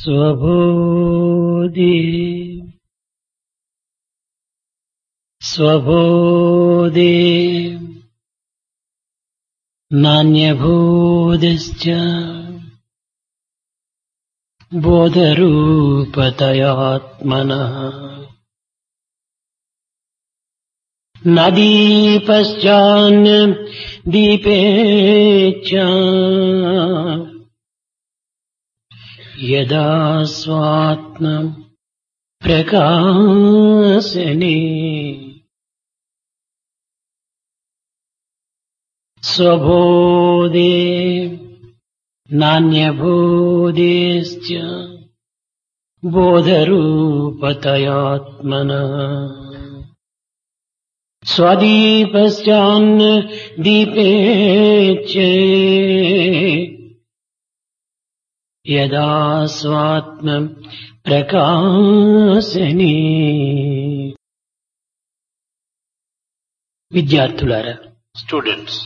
स्वबोधि स्वबोधे नान्यभूतिश्च बोधरूपतयात्मनः न दीपश्चान्य दीपे च यदा स्वात्म प्रकाशने स्वबोधे नान्यबोधेश्च बोधरूपतयात्मनः स्वदीपश्चान्न दीपे च యదా స్వాత్మ ప్రకాశని విద్యార్థులారా Students,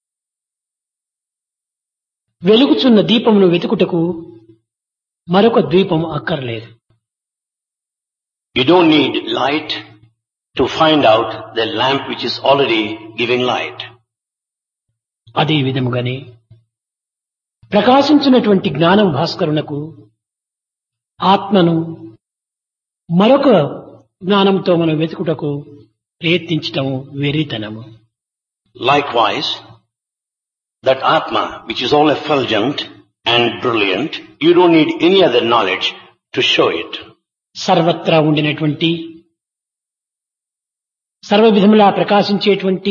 వెలుగుచున్న దీపమును వెతుకుటకు మరొక ద్వీపం అక్కర్లేదు you don't need light to find out the lamp which is already giving light. అదే విధముగానే ప్రకాశించినటువంటి జ్ఞానం భాస్కరునకు ఆత్మను మరొక జ్ఞానంతో మనం వెతుకుటకు ప్రయత్నించటము వెర్రితనము Likewise, that Atma, which is all effulgent and brilliant, you don't need any other knowledge to show it. సర్వత్రా ఉండినటువంటి సర్వ విధములా ప్రకాశించేటువంటి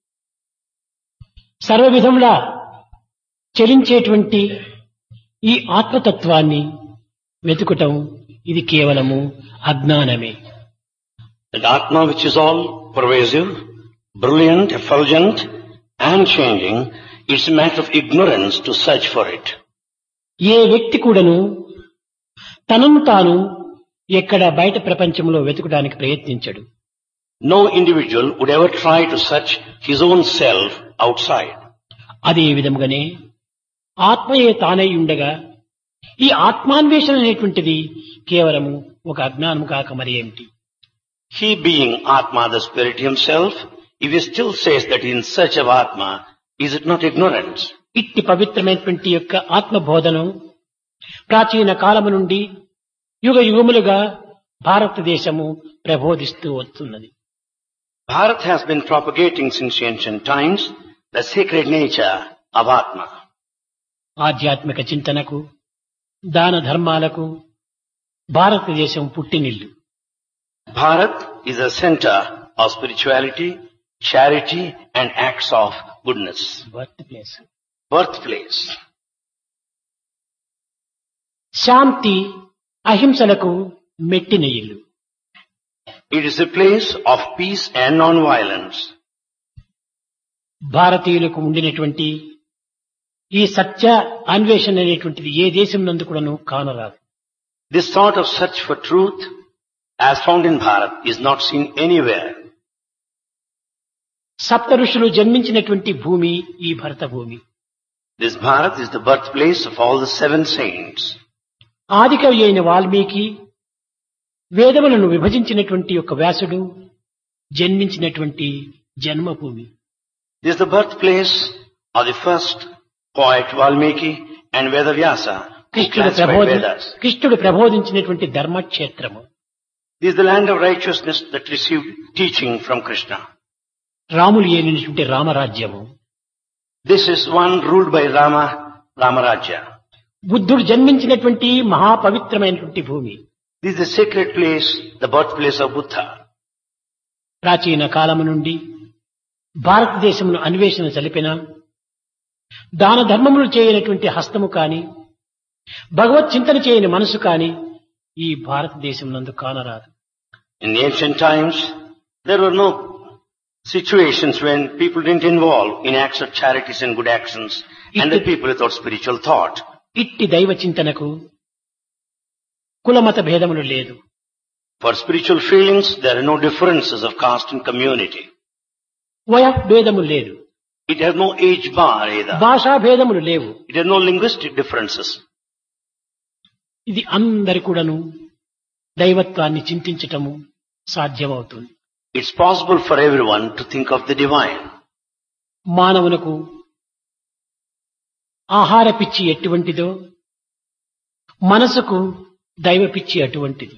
సర్వ విధములా చలించేటువంటి ఈ ఆత్మతత్వాన్ని వెతుకటం ఇది కేవలము అజ్ఞానమే That Atma, which is all pervasive, brilliant, effulgent, and changing, it's a matter of ignorance to search for it. ఏ వ్యక్తి కూడాను తనను తాను ఎక్కడ బయట ప్రపంచంలో వెతుకడానికి ప్రయత్నించడు No individual would ever try to search his own self outside. అదే విధముగానే ఆత్మయే తానై ఉండగా ఈ ఆత్మాన్వేషణ అనేటువంటిది కేవలము ఒక అజ్ఞానం కాక మరి ఏమిటి He being Atma, the Spirit himself, if he still says that he is in search of Atma, is it not ignorance? ఇట్టి పవిత్రమైనటువంటి యొక్క ఆత్మబోధను ప్రాచీన కాలము నుండి యుగ యుగములుగా భారతదేశము ప్రబోధిస్తూ వస్తున్నది Bharat has been propagating since ancient times the sacred nature of Atma. ఆధ్యాత్మిక చింతనకు దాన ధర్మాలకు భారతదేశం పుట్టినిల్లు Bharat is a center of spirituality, charity and acts of goodness. Birth place Birthplace. శాంతి అహింసలకు మెట్టిన ఇల్లు It is a place of peace and non-violence. భారతీయులకు ఉండినటువంటి ఈ సత్య అన్వేషణ అనేటువంటిది ఏ దేశం నందు కూడాను కానరాదు This sort of search for truth as found in Bharat is not seen anywhere. సప్త ఋషులు జన్మించినటువంటి భూమి ఈ భరత భూమి This Bharat is the birthplace of all the seven saints. ఆదికవి అయిన వాల్మీకి వేదములను విభజించినటువంటి యొక్క వ్యాసుడు జన్మించినటువంటి జన్మభూమి This is the birthplace of the first poet Valmiki and Vedavyasa who కృష్ణుడు classified ప్రబోధి Vedas. కృష్ణుడు ప్రబోధించినటువంటి ధర్మక్షేత్రము This is the land of righteousness that received teaching from Krishna. Ramulu ఏలినటువంటి రామరాజ్యము This is one ruled by Rama, Ramarajya. బుద్ధుడు జన్మించినటువంటి మహాపవిత్రమైనటువంటి భూమి This is the sacred place, the birthplace of Buddha. ప్రాచీన కాలము నుండి భారతదేశమును అన్వేషణ చలిపిన దాన ధర్మములు చేయనటువంటి హస్తము కాని భగవత్ చింతన చేయని మనసు కాని ఈ భారతదేశం నందు కానరాదు In the ancient times, there were no situations when people didn't involve in acts of charities and good actions and the people without spiritual thought. ఇట్టి దైవ చింతనకు కులమత భేదములు లేదు For spiritual feelings, there are no differences of caste and community. వయ భేదము లేదు It has no age bar either. భాషా భేదములు లేవు It has no linguistic differences. ఇది అందరి కూడాను దైవత్వాన్ని చింతించటము సాధ్యమవుతుంది It's possible for everyone to think of the divine. మానవునకు ఆహార పిచ్చి ఎటువంటిదో మనసుకు దైవ పిచ్చి అటువంటిది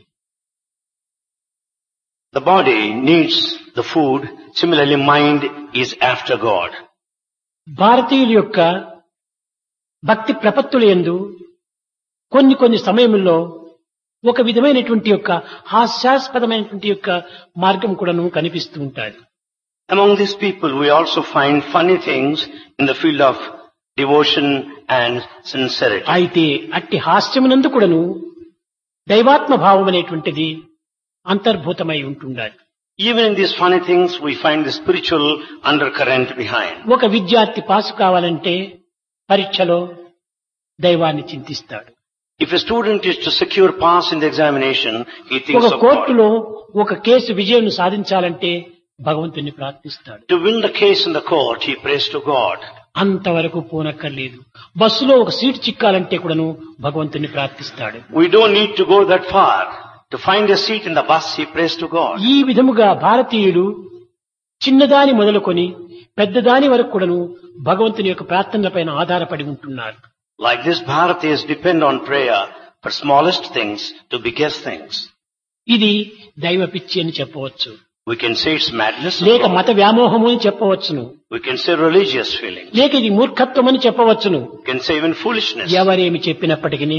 The body needs the food. Similarly, mind is after God. భారతీయుల యొక్క భక్తి ప్రపత్తుల యందు కొన్ని కొన్ని సమయముల్లో ఒక విధమైనటువంటి యొక్క హాస్యాస్పదమైనటువంటి యొక్క మార్గం కూడాను కనిపిస్తూ ఉంటాయి Among these people, we also find funny things in the field of devotion and sincerity. అయితే అట్టి హాస్యమునందు కూడాను దైవాత్మ భావం అనేటువంటిది అంతర్భూతమై ఉంటుండాలి Even in these funny things, we find the spiritual undercurrent behind. ఒక విద్యార్థి పాసు కావాలంటే పరీక్షలో దైవాన్ని చింతిస్తాడు If a student is to secure pass in the examination, he thinks ఒక of God. కోర్టులో ఒక కేసు విజయం సాధించాలంటే భగవంతుని ప్రార్థిస్తాడు To win the case in the court, he prays to God. అంతవరకు పోనక్కర్లేదు బస్సులో ఒక సీటు చిక్కాలంటే కూడాను భగవంతుని ప్రార్థిస్తాడు We don't need to go that far. To find a seat in the bus, he prays to God. ఈ విధముగా భారతీయులు చిన్నదాని మొదలుకొని పెద్దదాని వరకు కూడాను భగవంతుని యొక్క ప్రార్థనలపైన ఆధారపడి ఉంటున్నారు Like this, Bharatis depend on prayer for smallest things to biggest things. ఇది దైవ పిచ్చి అని చెప్పవచ్చు We can say it's madness. of లేక God. మత వ్యామోహము అని చెప్పవచ్చును We can say religious feeling. లేక ఇది మూర్ఖత్వం అని చెప్పవచ్చును We can say even foolishness. ఎవరేమి చెప్పినప్పటికీ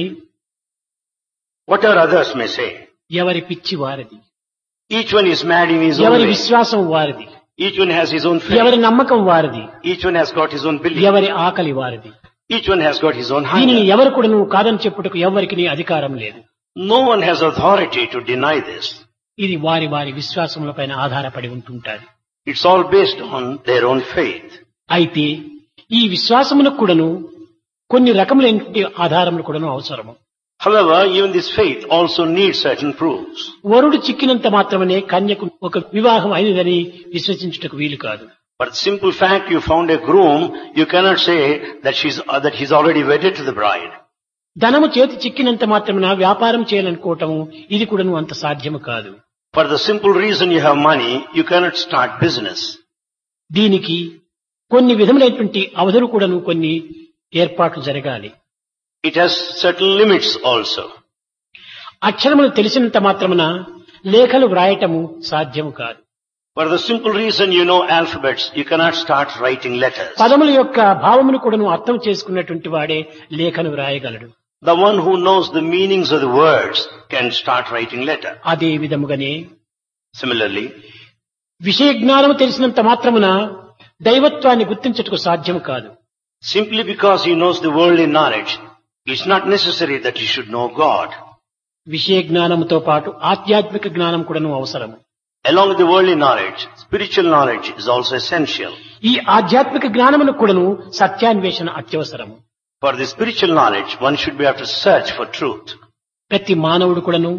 Whatever others may say. ఎవరి పిచ్చి వారిది Each one is mad in his own ఎవరి way. విశ్వాసం వారిది Each one has his own faith. ఎవరి నమ్మకం వారిది Each one has got his own belief. ఎవరి ఆకలి వారిది Each one has got his own దీనిని hunger. ఎవరు కూడా నువ్వు కాదని చెప్పుటకు ఎవరికి అధికారం లేదు No one has authority to deny this. ఇది వారి వారి విశ్వాసములపైన ఆధారపడి ఉంటుంటారు It's all based on their own faith. అయితే ఈ విశ్వాసమునకు కూడాను కొన్ని రకములైనటువంటి ఆధారములు కూడాను అవసరము However, even this faith also needs certain proofs. వరుడు చిక్కినంత మాత్రమే కన్యకు ఒక వివాహం అయినదని విశ్వసించుటకు వీలు కాదు But the simple fact you found a groom, you cannot say that she's uh, that he's already wedded to the bride. ధనము చేతి చిక్కినంత మాత్రమున వ్యాపారం చేయాలనుకోవటము ఇది కూడాను అంత సాధ్యము కాదు For the simple reason you have money, you cannot start business. దీనికి కొన్ని విధములైనటువంటి అవధులు కూడాను కొన్ని ఏర్పాట్లు జరగాలి It has certain limits also. అక్షరములు తెలిసినంత మాత్రమున లేఖలు వ్రాయటము సాధ్యము కాదు For the simple reason you know alphabets, you cannot start writing letters. పదముల యొక్క భావమును కూడాను అర్థం చేసుకున్నటువంటి వాడే లేఖను వ్రాయగలడు The one who knows the meanings of the words can start writing letter. అదే విధముగానే Similarly, విషయ జ్ఞానము తెలిసినంత మాత్రమున దైవత్వాన్ని గుర్తించటకు సాధ్యము కాదు simply because he knows the worldly knowledge, it's not necessary that he should know God. విషయ జ్ఞానముతో పాటు ఆధ్యాత్మిక జ్ఞానం కూడాను అవసరము Along with the worldly knowledge, spiritual knowledge is also essential. ఈ ఆధ్యాత్మిక జ్ఞానమును కూడాను సత్యాన్వేషణ అత్యవసరము For the spiritual knowledge, one should be able to search for truth. ప్రతి మానవుడు కూడాను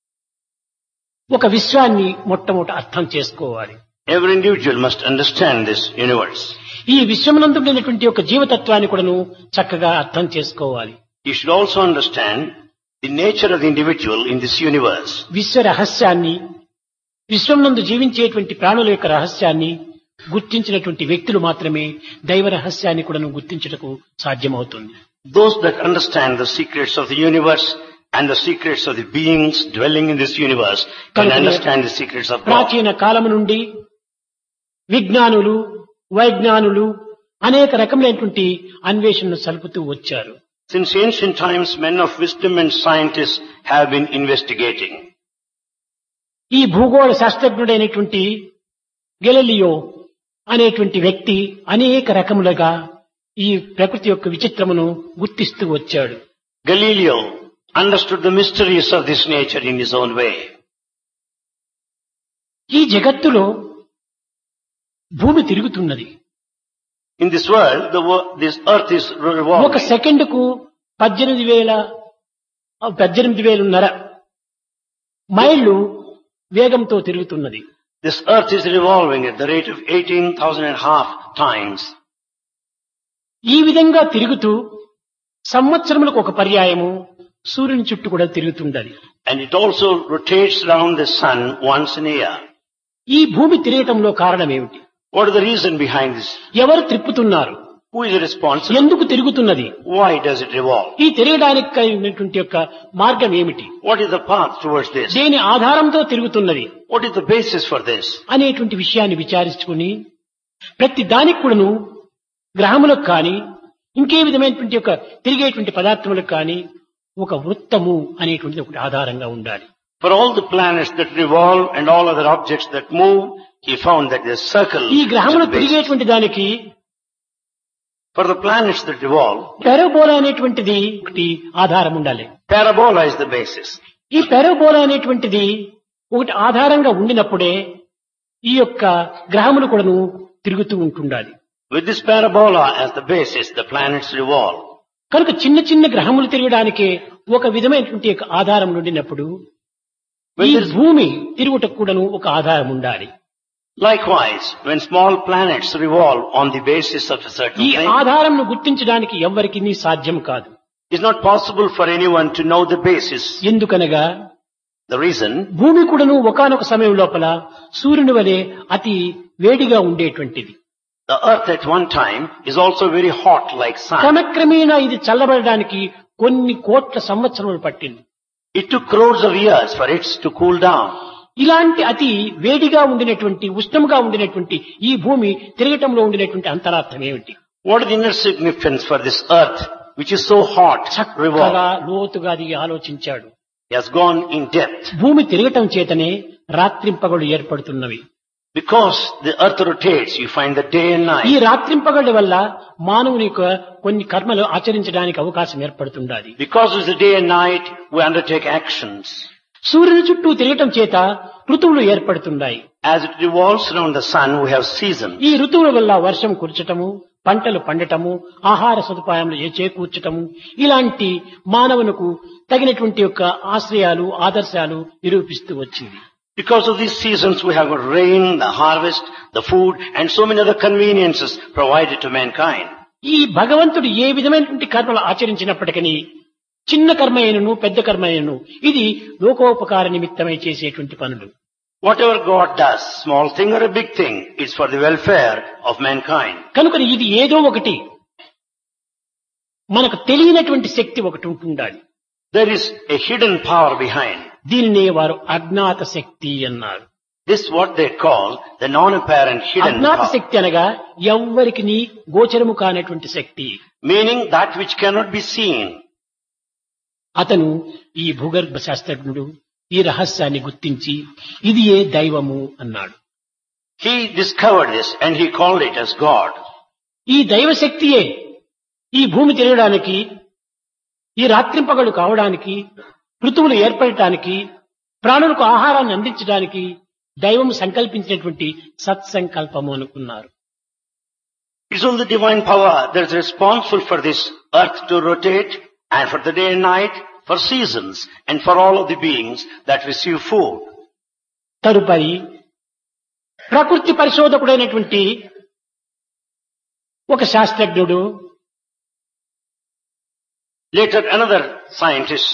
ఒక విశ్వాన్ని మొట్టమొదట అర్థం చేసుకోవాలి Every individual must understand this universe. ఈ విశ్వమునందు ఉండేటువంటి ఒక జీవతత్వాన్ని కూడాను చక్కగా అర్థం చేసుకోవాలి You should also understand the nature of the individual in this universe. విశ్వ రహస్యాన్ని విశ్వమునందు జీవించేటువంటి ప్రాణుల యొక్క రహస్యాన్ని గుర్తించినటువంటి వ్యక్తులు మాత్రమే దైవ రహస్యాన్ని కూడాను గుర్తించుటకు సాధ్యమవుతుంది Those that understand the secrets of the universe and the secrets of the beings dwelling in this universe can కనుకనే understand the secrets of God. ప్రాచీన కాలము నుండి విజ్ఞానులు వైజ్ఞానులు అనేక రకములైనటువంటి అన్వేషణను సలుపుతూ వచ్చారు Since ancient times, men of wisdom and scientists have been investigating. ఈ భూగోళ శాస్త్రజ్ఞుడైనటువంటి గెలలియో అనేటువంటి వ్యక్తి అనేక రకములుగా ఈ ప్రకృతి యొక్క విచిత్రమును గుర్తిస్తూ వచ్చాడు Galileo understood the mysteries of this nature in his own way. ఈ జగత్తులో భూమి తిరుగుతున్నది In this world, the wo- this earth is ఒక revolving. సెకండ్కు పద్దెనిమిది వేల పద్దెనిమిది వేలున్నర మైళ్ళు వేగంతో తిరుగుతున్నది This earth is revolving at the rate of 18,000 and a half times. ఈ విధంగా తిరుగుతూ సంవత్సరములకు ఒక పర్యాయము సూర్యుని చుట్టూ కూడా తిరుగుతుండాలి And it also rotates around the sun once in a year. ఈ భూమి తిరగటంలో కారణం ఏమిటి What is the reason behind this? ఎవరు త్రిప్పుతున్నారు Who is responsible? ఎందుకు తిరుగుతున్నది Why does it revolve? ఈ తిరగడానికి కలిగినటువంటి యొక్క మార్గం ఏమిటి What is the path towards this? దేని ఆధారంతో తిరుగుతున్నది What is the basis for this? అనేటువంటి విషయాన్ని విచారించుకుని ప్రతి దానికి కూడాను గ్రహములకు కానీ ఇంకే విధమైనటువంటి యొక్క తిరిగేటువంటి పదార్థములకు కానీ ఒక వృత్తము అనేటువంటిది ఒకటి ఆధారంగా ఉండాలి For all the planets that revolve and all other objects that move, he found that the circle ఈ is గ్రహములు the basis. తిరిగేటువంటి దానికి For the planets that revolve, పెరబోలా అనేటువంటిది ఒకటి ఆధారం ఉండాలి parabola is the basis. ఈ పెరబోలా అనేటువంటిది ఒకటి ఆధారంగా ఉండినప్పుడే ఈ యొక్క గ్రహములు కూడాను తిరుగుతూ ఉంటుండాలి With this parabola as the basis, the planets revolve. కనుక చిన్న చిన్న గ్రహములు తిరగడానికి ఒక విధమైనటువంటి యొక్క ఆధారం ఉండినప్పుడు ఈ భూమి తిరుగుటకు కూడాను ఒక ఆధారం ఉండాలి Likewise, when small planets revolve on the basis of a certain ఈ thing, ఆధారంను గుర్తించడానికి ఎవ్వరికి సాధ్యం కాదు it's not possible for anyone to know the basis. ఎందుకనగా The reason, భూమి కూడాను ఒకానొక సమయం లోపల సూర్యుని వలె అతి వేడిగా ఉండేటువంటిది the earth at one time is also very hot like sun. క్రమక్రమేణా ఇది చల్లబడడానికి కొన్ని కోట్ల సంవత్సరములు పట్టింది It took crores of years for it to cool down. ఇలాంటి అతి వేడిగా ఉండినటువంటి ఉష్ణంగా ఉండినటువంటి ఈ భూమి తిరగటంలో ఉండినటువంటి అంతరార్థం ఏమిటి What is the inner significance for this earth, which is so hot, చక్కగా revolve? లోతుగా అది ఆలోచించాడు He has gone in depth. భూమి తిరగటం చేతనే రాత్రింపగళ్ళు ఏర్పడుతున్నవి Because the earth rotates, you find the day and ఈ night. రాత్రింపగళ్ళ వల్ల మానవుని యొక్క కొన్ని కర్మలు ఆచరించడానికి అవకాశం ఏర్పడుతుండాలి Because it's the day and night, we undertake actions. సూర్యుని చుట్టూ తిరగటం చేత ఋతువులు ఏర్పడుతున్నాయి As it revolves around the sun, we have seasons. ఈ ఋతువుల వల్ల వర్షం కురచటము పంటలు పండటము ఆహార సదుపాయంలో ఏ చేకూర్చటము ఇలాంటి మానవునకు తగినటువంటి యొక్క ఆశ్రయాలు ఆదర్శాలు నిరూపిస్తూ వచ్చింది Because of these seasons, we have rain, the harvest, the food, and so many other conveniences provided to mankind. ఈ భగవంతుడు ఏ విధమైనటువంటి కర్మలు ఆచరించినప్పటికీ చిన్న కర్మ అయినను పెద్ద కర్మ అయినను ఇది లోకోపకార నిమిత్తమై చేసేటువంటి పనులు Whatever God does, small thing or a big thing, is for the welfare of mankind. కనుక ఇది ఏదో ఒకటి మనకు తెలియనటువంటి శక్తి ఒకటి ఉంటుండాలి There is a hidden power behind. దీనినే వారు అజ్ఞాత శక్తి అన్నారు This is what they call the non-apparent hidden అజ్ఞాత power. శక్తి అనగా ఎవ్వరికి గోచరము కానటువంటి శక్తి Meaning that which cannot be seen. అతను ఈ భూగర్భ శాస్త్రజ్ఞుడు ఈ రహస్యాన్ని గుర్తించి ఇది ఏ దైవము అన్నాడు He discovered this and he called it as God. ఈ దైవ శక్తియే ఈ భూమి తిరగడానికి ఈ రాత్రింపగలు కావడానికి ఋతువులు ఏర్పడటానికి ప్రాణులకు ఆహారాన్ని అందించడానికి దైవం సంకల్పించినటువంటి సత్సంకల్పము అనుకున్నారు It's only the divine power that is responsible for this earth to rotate and for the day and night, for seasons and for all of the beings that receive food. తదుపరి ప్రకృతి పరిశోధకుడైనటువంటి ఒక శాస్త్రజ్ఞుడు Later another scientist,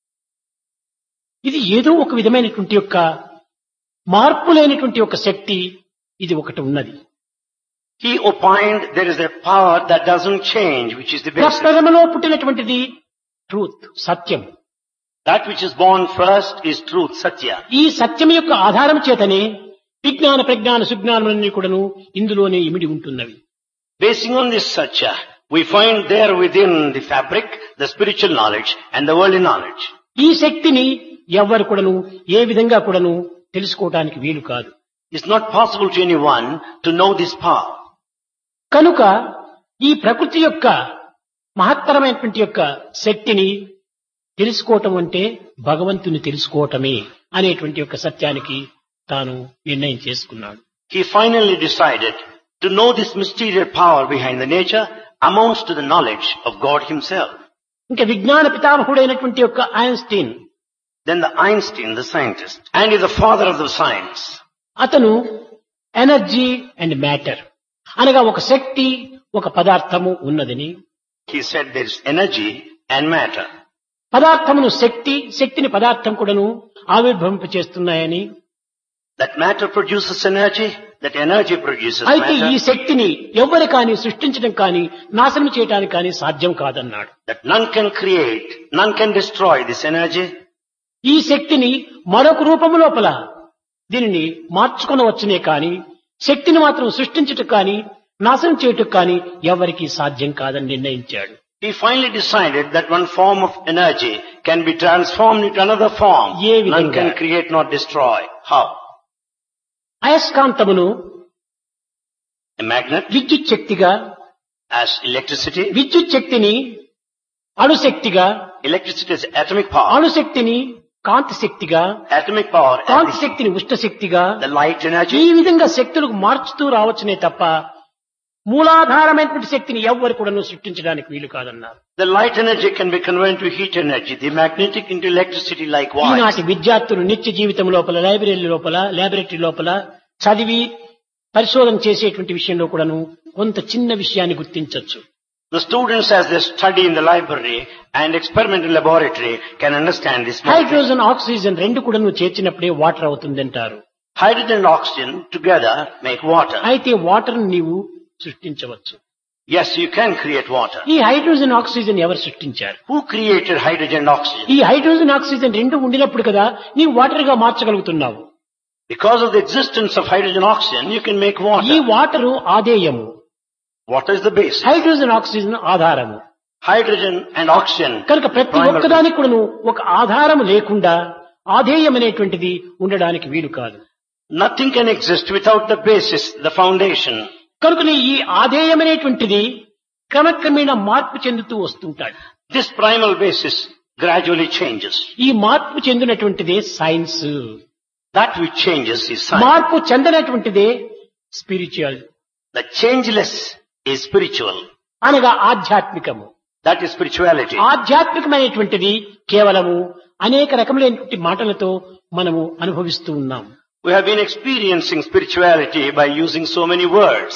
ఇది ఏదో ఒక విధమైనటువంటి యొక్క మార్పు లేనటువంటి ఒక శక్తి ఇది ఒకటి ఉన్నది he opined there is a power that doesn't change, which is the basis. ప్రప్రథమలో పుట్టినటువంటిది ట్రూత్ సత్యం That which is born first is truth, Satya. ఈ సత్యం యొక్క ఆధారం చేతనే విజ్ఞాన ప్రజ్ఞాన సుజ్ఞానములన్నీ కూడాను ఇందులోనే ఇమిడి ఉంటున్నవి Basing on this Satya, we find there within the fabric the spiritual knowledge and the worldly knowledge. ఈ శక్తిని ఎవ్వరు కూడాను ఏ విధంగా కూడాను తెలుసుకోవటానికి వీలు కాదు It's not possible to anyone to know this power. కనుక ఈ ప్రకృతి యొక్క మహత్తరమైనటువంటి యొక్క శక్తిని తెలుసుకోవటం అంటే భగవంతుని తెలుసుకోవటమే అనేటువంటి యొక్క సత్యానికి తాను నిర్ణయం చేసుకున్నాడు He finally decided to know this mysterious power behind the nature amounts to the knowledge of God himself. ఇంకా విజ్ఞాన పితామహుడైనటువంటి యొక్క Einstein Then the Einstein, the scientist, and is the father of the science. అతను energy and matter అనగా ఒక శక్తి ఒక పదార్థము ఉన్నదని He said there is energy and matter. పదార్థమును శక్తి శక్తిని పదార్థం కూడాను ఆవిర్భవింప చేస్తున్నాయని That matter produces energy, that energy produces అయితే ఈ matter, శక్తిని ఎవ్వరు కానీ సృష్టించడం కానీ నాశనం చేయడానికి కానీ సాధ్యం కాదన్నాడు that none can create, none can destroy this energy. ఈ శక్తిని మరొక రూపము లోపల దీనిని మార్చుకొనవచ్చునే కానీ శక్తిని మాత్రం సృష్టించుటకు కానీ నాశనం చేయుటకు కానీ ఎవరికి సాధ్యం కాదని నిర్ణయించాడు He finally decided that one form of energy can be transformed into another form. A None విధంగా? can create nor destroy. How? అయస్కాంతమును A magnet విద్యుత్ శక్తిగా as electricity, విద్యుత్ శక్తిని అణుశక్తిగా electricity is atomic power, అణుశక్తిని కాంతి శక్తిగా atomic power, as Kanthi the, శక్తిని ఉష్ణ శక్తిగా the light ఈ energy. విధంగా శక్తులకు మార్చుతూ రావచ్చునే తప్ప మూలాధారమైనటువంటి శక్తిని ఎవ్వరు కూడా సృష్టించడానికి వీలు కాదన్నారు The light energy can be converted to heat energy, the magnetic into electricity likewise. ఈనాటి విద్యార్థులు నిత్య జీవితం లోపల లైబ్రరీ లోపల లాబొరేటరీ లోపల చదివి పరిశోధన చేసేటువంటి విషయంలో కూడాను కొంత చిన్న విషయాన్ని గుర్తించవచ్చు The students as they study in the library and experimental laboratory can understand this. matter. Hydrogen oxygen రెండు కూడాను చేర్చినప్పుడే వాటర్ అవుతుందంటారు Hydrogen and oxygen together make water. అయితే వాటర్ నీవు సృష్టించవచ్చు Yes, you can create water. ఈ హైడ్రోజన్ ఆక్సిజన్ ఎవరు సృష్టించారు Who created hydrogen and oxygen? ఈ హైడ్రోజన్ ఆక్సిజన్ రెండు ఉండినప్పుడు కదా నీవు వాటర్ గా మార్చగలుగుతున్నావు Because of the existence of hydrogen and oxygen, you can make ఈ water. వాటరు ఆధేయము Water is the base. Hydrogen oxygen ఆధారము Hydrogen and oxygen. కనుక ప్రతి Primal. ఒక్కదానికి కూడాను ఒక ఆధారం లేకుండా ఆధేయం అనేటువంటిది ఉండడానికి వీలు కాదు Nothing can exist without the basis, the foundation. కనుకనే ఈ ఆధేయం అనేటువంటిది క్రమక్రమేణా మార్పు చెందుతూ వస్తుంటాడు This primal basis gradually changes. ఈ మార్పు చెందినటువంటిదే science That which changes is science. మార్పు చెందనటువంటిదే spiritual The changeless is spiritual. అనగా ఆధ్యాత్మికము That is spirituality. ఆధ్యాత్మికమైనటువంటిది కేవలము అనేక రకములైనటువంటి మాటలతో మనము అనుభవిస్తూ ఉన్నాం We have been experiencing spirituality by using so many words.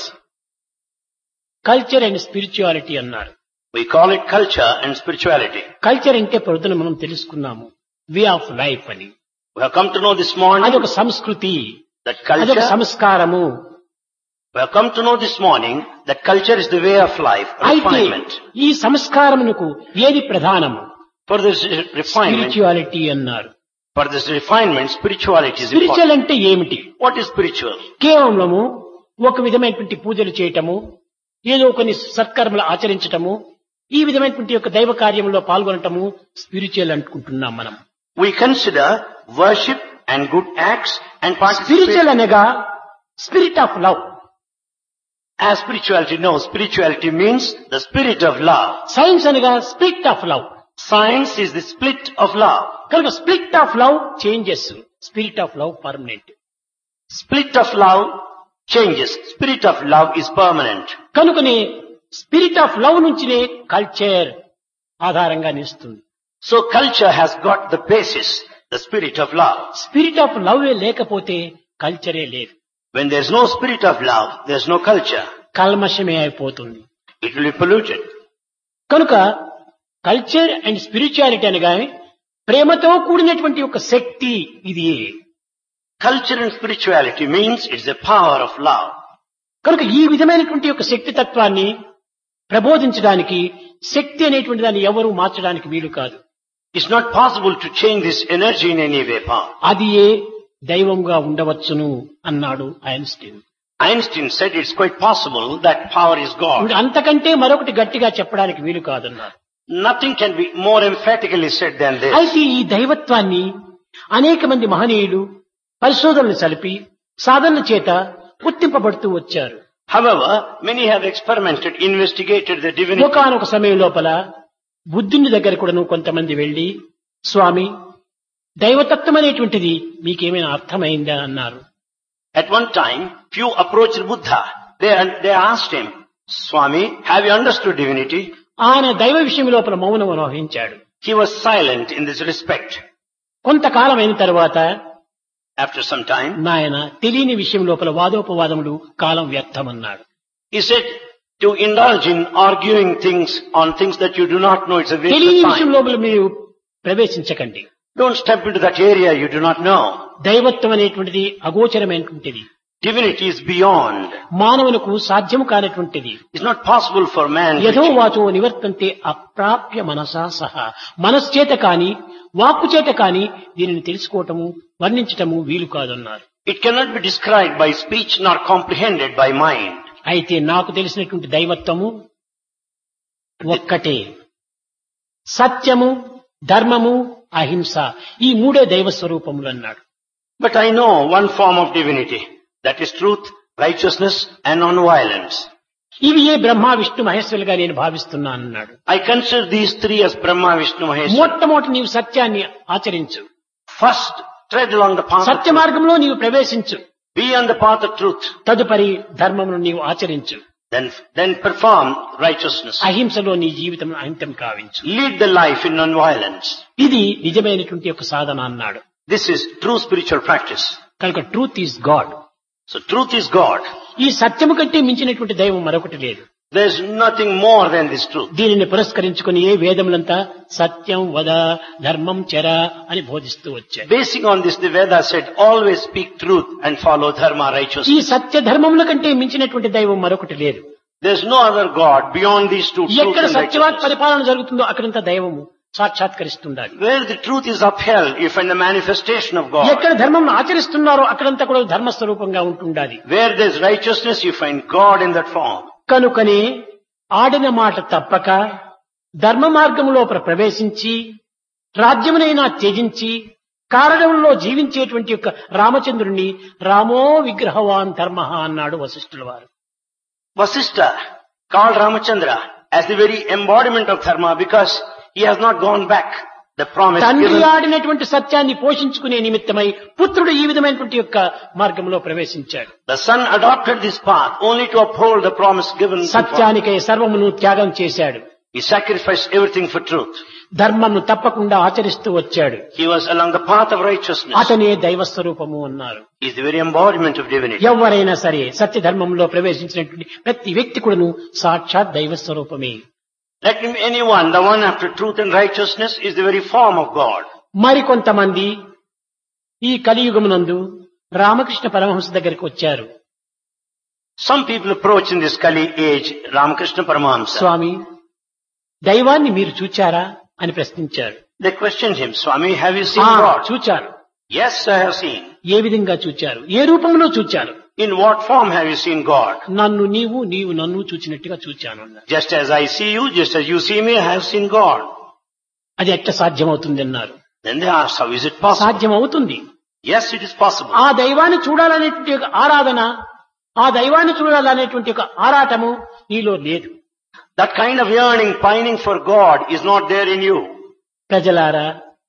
Culture and spirituality అన్నారు We call it culture and spirituality. Culture అంటే పొద్దున మనం తెలుసుకున్నాము వే ఆఫ్ లైఫ్ అని We have come to know this morning అదొక సంస్కృతి that అదొక culture, సంస్కారము we have come to know this morning that culture is the way of life, అయితే refinement. ఈ సంస్కారమునకు ఏది ప్రధానము For this refinement, స్పిరిచువాలిటీ అన్నారు for this refinement, spirituality is important. Spiritual అంటే ఏమిటి What is spiritual? కేవలము ఒక విధమైనటువంటి పూజలు చేయటము ఏదో కొన్ని సత్కర్మలు ఆచరించటము ఈ విధమైనటువంటి యొక్క దైవ కార్యంలో పాల్గొనటము స్పిరిచువల్ అనుకుంటున్నాం మనం We consider worship and good acts and participate. Spiritual అనగా spirit of love As spirituality knows, spirituality means the spirit of love. Science అనగా spirit of love Science is the split of love. కనుక spirit of love changes spirit of love permanent Split of love changes. Spirit of love is permanent. కనుకనే spirit of love నుంచినే culture ఆధారంగా నిలుస్తుంది So culture has got the basis, the spirit of love. Spirit of love లేకపోతే కల్చరే లేదు When there's no spirit of love, there's no culture. కల్మషమే అయిపోతుంది It will be polluted. కనుక culture and spirituality అనగా ప్రేమతో కూడినటువంటి ఒక శక్తి ఇది Culture and spirituality means it's the power of love. కనుక ఈ విధమైనటువంటి ఒక శక్తి తత్వాన్ని ప్రబోధించడానికి శక్తి అనేటువంటి దాన్ని ఎవరూ మార్చడానికి వీలు కాదు It's not possible to change this energy in any way, power. అది ఏ దైవంగా ఉండవచ్చును అన్నాడు Einstein Einstein said it's quite possible that power is God. ఇంకా అంతకంటే మరొకటి గట్టిగా చెప్పడానికి వీలు కాదన్నారు Nothing can be more emphatically said than this. అయితే ఈ దైవత్వాన్ని అనేక మంది మహనీయులు పరిశోధనలు సలిపి సాధనల చేత గుర్తింపబడుతూ వచ్చారు However, many have experimented, investigated the divinity. ఒకనొక సమయం లోపల బుద్ధుని దగ్గర కూడాను కొంతమంది వెళ్లి స్వామి దైవతత్వం అనేటువంటిది మీకేమైనా అర్థమైందా అన్నారు At one time, few approached Buddha. They, they asked him, Swami, have you understood divinity? ఆయన దైవ విషయం లోపల మౌనం వహించాడు He was silent in this respect. కొంతకాలం అయిన తర్వాత After some time, నాయన తెలియని విషయం లోపల వాదోపవాదములు కాలం వ్యర్థమన్నాడు he said, to indulge in arguing things on things that you do not know, it's a waste తెలియని of విషయం time. లోపల మీరు ప్రవేశించకండి Don't step into that area you do not know. దైవత్వం అనేటువంటిది అగోచరమైనటువంటిది Divinity is beyond. మానవులకు సాధ్యము కానటువంటిది It's not possible for man. to యథో achieve. వాచో నివర్తంతే అప్రాప్య మనసా సహా మనస్చేత కాని వాక్కు చేత కాని దీనిని తెలుసుకోవటము వర్ణించటము వీలు కాదన్నారు It cannot be described by speech nor comprehended by mind. అయితే నాకు తెలిసినటువంటి దైవత్వము ఒక్కటే సత్యము ధర్మము అహింస ఈ మూడే దైవ స్వరూపములు అన్నాడు But I know one form of divinity. That is truth, righteousness and non-violence. ఇవి ఏ బ్రహ్మ విష్ణు మహేశ్వరులుగా నేను భావిస్తున్నాను అన్నాడు I consider these three as Brahma, Vishnu, Maheshwara. మొట్టమొదటి నీవు సత్యాన్ని ఆచరించు First, tread along the path of Satya truth. మార్గంలో నీవు ప్రవేశించు Be on the path of truth. తదుపరి ధర్మమును నీవు ఆచరించు Then, then perform righteousness. అహింసలో నీ జీవితం అంతం కావించు Lead the life in non-violence. ఇది నిజమైనటువంటి ఒక సాధన అన్నాడు This is true spiritual practice. కనుక truth is God So truth is God. ఈ సత్యము కంటే మించినటువంటి దైవం మరొకటి లేదు There's nothing more than this truth. దీనిని పురస్కరించుకుని ఏ వేదములంతా సత్యం వద ధర్మం చెర అని బోధిస్తూ వచ్చాయి Basing on this, the Vedas said, always speak truth and follow dharma, ఈ righteousness. సత్య ధర్మముల కంటే మించినటువంటి దైవం మరొకటి లేదు There's no other God beyond these two, truth ఎక్కడ and సత్యవాక్ righteousness. పరిపాలన జరుగుతుందో అక్కడంతా దైవము సాక్షాత్కరిస్తుండాలి Where the truth is upheld, you find the manifestation of God. ఎక్కడ ధర్మం ఆచరిస్తున్నారో అక్కడంతా కూడా ధర్మస్వరూపంగా ఉంటుండాలి Where there's righteousness, you find God in that form. కనుకనే ఆడిన మాట తప్పక ధర్మ మార్గములో ప్ర- ప్రవేశించి రాజ్యమునైనా త్యజించి కారణంలో జీవించేటువంటి యొక్క రామచంద్రుణ్ణి రామో విగ్రహవాన్ ధర్మ అన్నాడు వశిష్ఠుల వారు Vasistha called Ramachandra as the very embodiment of dharma because he has not gone back. The promise తండ్రి given. ఆడినటువంటి సత్యాన్ని పోషించుకునే నిమిత్తమై పుత్రుడు ఈ విధమైనటువంటి యొక్క మార్గంలో ప్రవేశించాడు The son adopted this path only to uphold the promise given. to father. సత్యానికై సర్వమును త్యాగం చేశాడు He sacrificed everything for truth. ధర్మమును తప్పకుండా ఆచరిస్తూ వచ్చాడు He was along the path of righteousness. అతనే దైవ స్వరూపము అన్నారు He is the very embodiment of divinity. ఎవరైనా సరే సత్య ధర్మంలో ప్రవేశించినటువంటి ప్రతి వ్యక్తి కూడాను సాక్షాత్ దైవ స్వరూపమే Let him anyone, the one after truth and righteousness is the very form of God. మరికొంతమంది ఈ కలియుగమునందు రామకృష్ణ పరమహంస దగ్గరికి వచ్చారు Some people approach in this Kali age Ramakrishna Paramahamsa. స్వామి దైవాన్ని మీరు చూచారా అని ప్రశ్నించారు They questioned him, Swami, have you "ఆ, seen God? చూచారు Yes, I have seen. ఏ విధంగా చూచారు ఏ రూపంలో చూచారు In what form have you seen God? నన్ను నీవు నీవు నన్ను చూచినట్టుగా చూచాను అన్నారు Just as I see you, just as you see me, I have seen God. అది ఎట్ట సాధ్యమవుతుంది అన్నారు Then they asked, how is it possible? సాధ్యం అవుతుంది Yes, it is possible. ఆ దైవాన్ని చూడాలనేటువంటి ఒక ఆరాధన ఆ దైవాన్ని చూడాలనేటువంటి ఒక ఆరాటము నీలో లేదు That kind of yearning, pining for God is not there in you. ప్రజలారా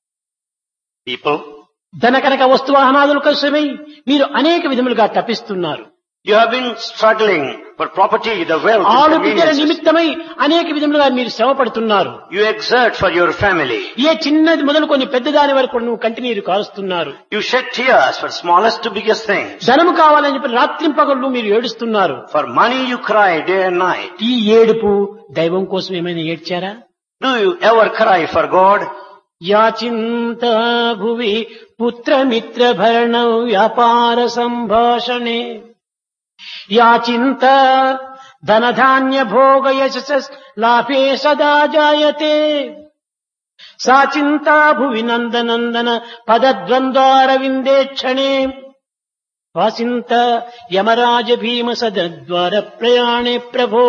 People, ధన కనక వస్తువాహనాదుల కోసమై మీరు అనేక విధములుగా తప్పిస్తున్నారు you have been struggling for property, the wealth, and ఆలు బిడ్డల conveniences. నిమిత్తమై అనేక విధములుగా మీరు శ్రమ పడుతున్నారు You exert for your family. ఏ చిన్నది మొదలుకొని పెద్దదాని వరకు నువ్వు కంటినీరు కారుస్తున్నారు You shed tears for smallest to biggest things. ధనము కావాలని చెప్పి రాత్రింపగళ్ళు మీరు ఏడుస్తున్నారు For money you cry day and night. ఈ ఏడుపు దైవం కోసం ఏమైనా ఏడ్చారా Do you ever cry for God? యాచింత భువి పుత్రమిత్ర భరణ వ్యాపార సంభాషణే యాచింత ధనధాన్య భోగ యశస్ లాభే సదా జాయతే సా చింతా భువి నందనందన పదద్వంద్వారవిందే క్షణే వాసింత యమరాజ భీమ సదద్వార ప్రయాణే ప్రభో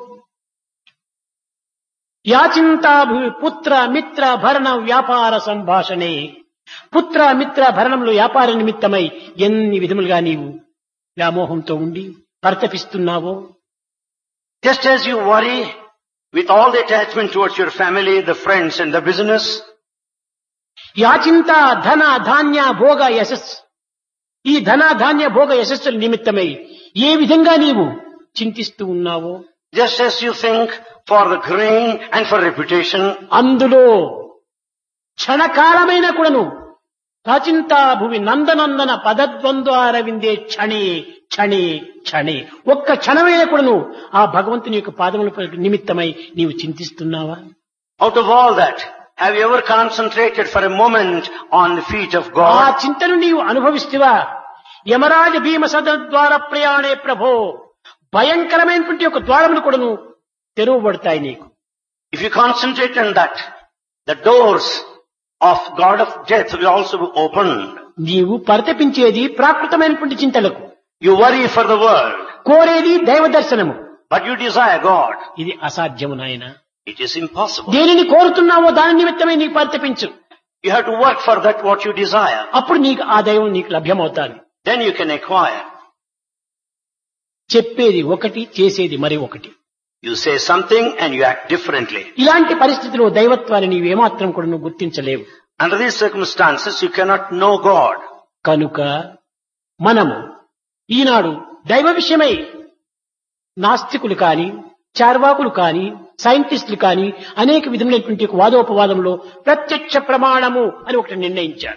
యాచింతాభి పుత్ర మిత్ర భరణ వ్యాపార సంభాషణే పుత్ర మిత్ర భరణంలో వ్యాపార నిమిత్తమై ఎన్ని విధములుగా నీవు వ్యామోహంతో ఉండి పరితపిస్తున్నావో Just as you worry with all the attachment towards your family, the friends and the business, యాచింత ధన ధాన్య భోగ యశస్ ఈ ధన ధాన్య భోగ యశస్సుల నిమిత్తమై ఏ విధంగా నీవు చింతిస్తూ ఉన్నావో just as you think for the grain and for reputation, అందులో క్షణకాలమైన కూడాను ప్రాచింతా భూమి నందనందన పదద్వంద్వారవిందే క్షణే క్షణే క్షణే ఒక్క క్షణమైన కూడాను ఆ భగవంతుని యొక్క పాదముల నిమిత్తమై నీవు చింతిస్తున్నావా out of all that, Have you ever concentrated for a moment on the feet of ఆ God? చింతను నీవు అనుభవిస్తువా యమరాజ భీమ సద ద్వార ప్రయాణే ప్రభో భయంకరమైనటువంటి ఒక ద్వారములు కూడాను తెరవబడతాయి నీకు If you concentrate on that, the doors of God of death will also be opened. నీవు పరితపించేది ప్రాకృతమైనటువంటి చింతలకు You worry for the world, కోరేది దైవ దర్శనము but you desire God. ఇది అసాధ్యము నాయన It is impossible. దేనిని కోరుతున్నావో దాని నిమిత్తమే నీకు పరితపించు You have to work for that what you desire. అప్పుడు నీకు ఆ దైవం నీకు లభ్యమవుతాను Then you can acquire. చెప్పేది ఒకటి చేసేది మరి ఒకటి You say something and you act differently. ఇలాంటి పరిస్థితిలో దైవత్వాన్ని నీవు ఏమాత్రం కూడా నువ్వు గుర్తించలేవు Under these circumstances, you cannot know God. కనుక మనము ఈనాడు దైవ విషయమై నాస్తికులు కాని చార్వాకులు కాని సైంటిస్టులు కాని అనేక విధములైనటువంటి ఒక వాదోపవాదంలో ప్రత్యక్ష ప్రమాణము అని ఒకటి నిర్ణయించారు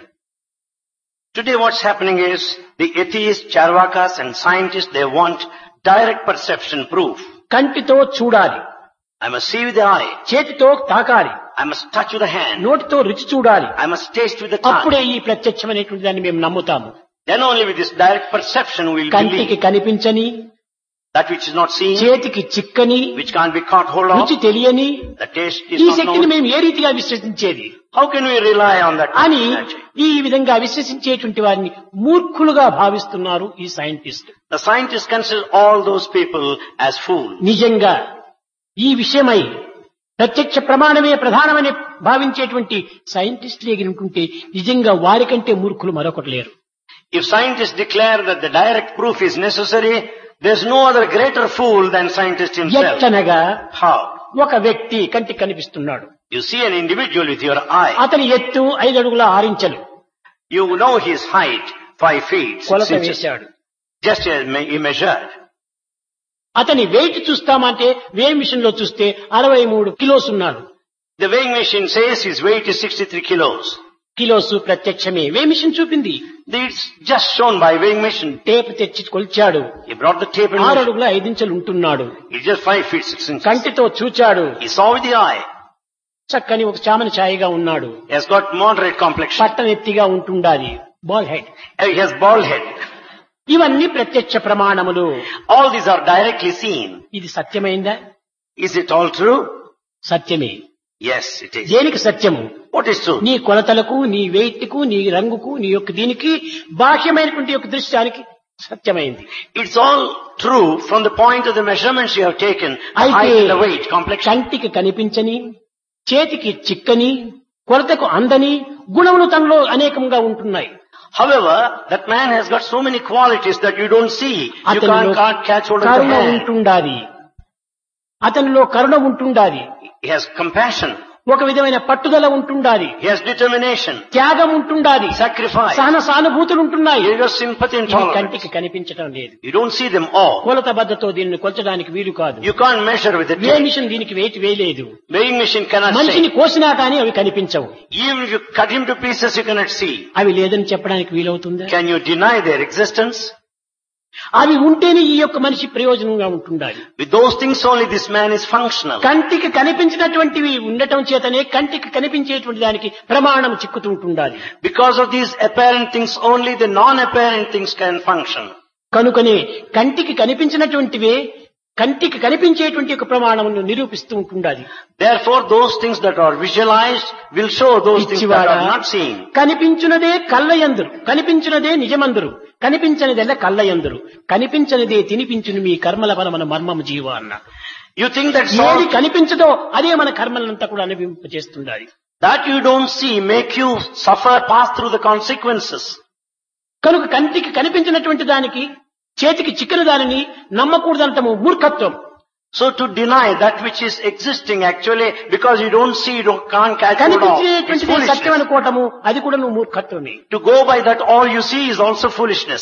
Today what's happening is the atheists, charvakas and scientists, they want direct perception proof. కంటితో చూడాలి I must see with the eye. చేతితో తాకాలి I must touch with the hand. నోటితో రుచి చూడాలి I must taste with the tongue. అప్పుడే ఈ ప్రత్యక్షమైనటువంటి దాన్ని మేము నమ్ముతాము Then only with this direct perception we'll కంటికి believe. కనిపించని That which is not seen, చేతికి చిక్కని which can't be caught hold of, రుచి తెలియని the taste ఈ is not శక్తిని known. మేము ఏ రీతిగా విశ్వసించేది How can we rely on that అని energy? ఈ విధంగా విశ్వసించేటువంటి వారిని మూర్ఖులుగా భావిస్తున్నారు ఈ scientist The scientists consider all those people as fools. నిజంగా ఈ విషయమై ప్రత్యక్ష ప్రమాణమే ప్రధానమని భావించేటువంటి సైంటిస్టులు ఎగిరికుంటే నిజంగా వారికంటే మూర్ఖులు మరొకటి లేరు If scientists declare that the direct proof is necessary, there's no other greater fool than scientist himself. ఎట్లనగా How? ఒక వ్యక్తి కంటికి కనిపిస్తున్నాడు You see an individual with your eye. అతని ఎత్తు ఐదు అడుగుల ఆరించలు You know his height, five feet, six కొలత inches. వేశాడు Just as me- he measured. అతని వెయిట్ చూస్తామంటే వే మిషన్ లో చూస్తే అరవై మూడు కిలోస్ ఉన్నాడు The weighing machine says his weight is 63 kilos. Kilos ప్రత్యక్షమే వే మిషన్ చూపింది It's just shown by weighing machine. Tape తెచ్చి కొలిచాడు He brought the tape and ఆరు measured. అడుగుల ఐదించలు ఉంటున్నాడు It's just five feet, six inches. కంటితో చూచాడు He saw with the eye. చక్కని ఒక చామని ఛాయగా ఉన్నాడు He has got moderate complexion. పట్టనెత్తిగా ఉంటుండాలి bald head He has bald head. ఇవన్నీ ప్రత్యక్ష ప్రమాణములు All these are directly seen. ఇది సత్యమైందా Is it all true? సత్యమే Yes, it is. దేనికి సత్యము What is true? నీ కొలతలకు నీ వెయిట్ కు నీ రంగుకు నీ యొక్క దీనికి బాహ్యమైనటువంటి యొక్క దృశ్యానికి సత్యమైంది It's all true from the point of the measurements you have taken, the అయితే height and the weight, complexion. కంటికి కనిపించని చేతికి చిక్కని కొలతకు అందని గుణములు తనలో అనేకంగా ఉంటున్నాయి However, that man has got so many qualities that you don't see. You అతనిలో can't, can't catch hold of the Karuna hand. ఉంటుండాలి అతనిలో కరుణ ఉంటుండాలి He has compassion. ఒక విధమైన పట్టుదల ఉంటుండాలి He has determination, త్యాగం ఉంటుండాలి sacrifice. సహన సానుభూతులు ఉంటున్నాయి He has sympathy and ఇవి tolerance. కంటికి కనిపించడం లేదు You don't see them all. కొలత బద్దతో దీనిని కొలచడానికి వీలు కాదు You can't measure with the weigh tape. Machine దీనికి వెయిట్ వేయలేదు Weighing machine cannot మనిషిని say. కోసినా కానీ అవి కనిపించవు Even if you cut him to pieces, you cannot see. అవి లేదని చెప్పడానికి వీలవుతుందా Can you deny their existence? అవి ఉంటేనే ఈ యొక్క మనిషి ప్రయోజనంగా ఉంటుండాలి With those things only this man is functional. కంటికి కనిపించినటువంటివి ఉండటం చేతనే కంటికి కనిపించేటువంటి దానికి ప్రమాణం చిక్కుతూ ఉంటుండాలి Because of these apparent things only, the non-apparent things can function. కనుకనే కంటికి కనిపించినటువంటివే కంటికి కనిపించేటువంటి ఒక ప్రమాణమును నిరూపిస్తూ ఉంటుండాలి Therefore, those things that are visualized will show those things that పిచ్చివాడా are not seen. కనిపించునదే కళ్ళయందురు కనిపించునదే నిజమందురు కనిపించనిదెల్ల కళ్ళయందురు కనిపించనిదే తినిపించును మీ కర్మల మన మర్మము జీవ అన్న You think that ఏది all కనిపించదో అదే మన కర్మలంతా కూడా అనుభవింపజేస్తుండాలి that you don't see make you suffer, pass through the consequences. కనుక కంటికి కనిపించినటువంటి దానికి చేతికి చిక్కని దానిని నమ్మకూడదనటము మూర్ఖత్వం So to deny that which is existing actually, because you don't see, you don't, can't catch hold of, it's కనిపించేటువంటిది Satyam foolishness. అనుకోవటము అది కూడా నువ్వు మూర్ఖత్వమే To go by that all you see is also foolishness.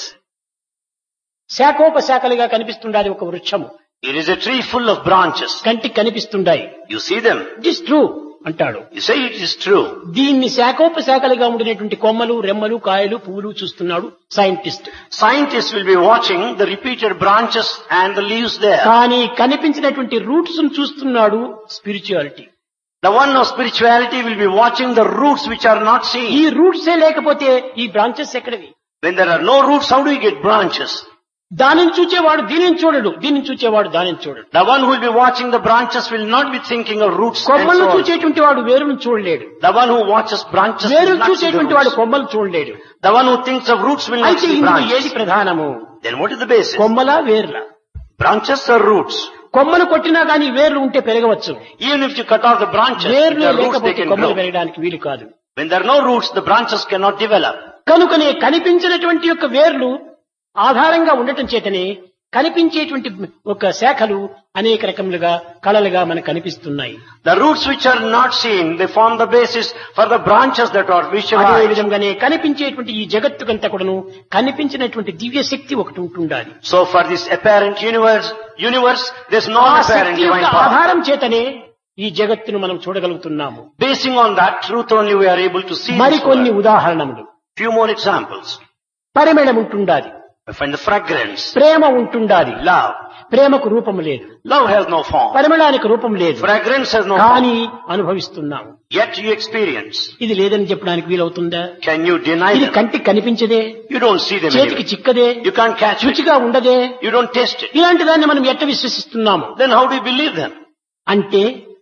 శాఖోపశాఖలుగా కనిపిస్తుండాలి ఒక వృక్షము It is a tree full of branches. కంటికి కనిపిస్తుండాయి You see them. It is true అంటాడు You say it is true. దీన్ని శాఖోపశాఖలుగా ఉండినటువంటి కొమ్మలు రెమ్మలు కాయలు పువ్వులు చూస్తున్నాడు scientist Scientists will be watching the repeated branches and the leaves there. కానీ కనిపించినటువంటి రూట్స్ చూస్తున్నాడు spirituality The one of spirituality will be watching the roots which are not ఈ seen. రూట్సే లేకపోతే ఈ బ్రాంచెస్ ఎక్కడవి When there are no roots, how do you get branches? దానిని చూచేవాడు దీనిని చూడడు దీనిని చూచేవాడు దానిని చూడడు The one who will be watching the branches will not be thinking of roots and కొమ్మలను so on. చూచేటువంటి వాడు వేరును చూడలేడు The one who watches branches will వేరును not see the చూసేటువంటి వాడు roots. కొమ్మలు చూడలేడు The one who thinks of roots will not అయితే see ఇందులో ఏది branches. ప్రధానము Then what is the basis? కొమ్మలా వేర్ల Branches or roots? కొమ్మలు కొట్టినా గానీ వేర్లు ఉంటే పెరగవచ్చు Even if you cut off the branches, if వేర్లు there are roots they లేకపోతే can కొమ్మలు grow. పెరగడానికి వీలు కాదు When there are no roots, the branches cannot develop. కనుకనే కనిపించినటువంటి యొక్క వేర్లు ఆధారంగా ఉండటం చేతనే కనిపించేటువంటి ఒక శాఖలు అనేక రకములుగా కళలుగా మనకు కనిపిస్తున్నాయి The roots which are not seen, they form the basis for the branches that are అదే visualized. విధంగానే కనిపించేటువంటి ఈ జగత్తుకంతా కూడాను కనిపించినటువంటి దివ్య శక్తి ఒకటి ఉంటుండాలి So for this apparent universe, universe, there's no ఆ apparent శక్తి divine యొక్క power. ఆధారం చేతనే ఈ జగత్తును మనం చూడగలుగుతున్నాము Basing on that truth only we are able to see this మరికొన్ని world. ఉదాహరణములు Few more examples. పరిమళం ఉంటుండాలి We find the fragrance, ప్రేమ ఉంటుండాలి love. ప్రేమకు రూపం లేదు Love has no form. పరిమళానికి రూపం లేదు Fragrance has no form. కానీ అనుభవిస్తున్నాము Yet you experience. ఇది లేదని చెప్పడానికి వీలవుతుందా Can you deny ఇది them? కంటికి కనిపించదే You don't see them చేతికి anyway. చిక్కదే You can't catch it. రుచిగా ఉండదే You don't taste it. ఇలాంటి దాన్ని మనం ఎట్ట విశ్వసిస్తున్నాము Then how do you believe them? అంటే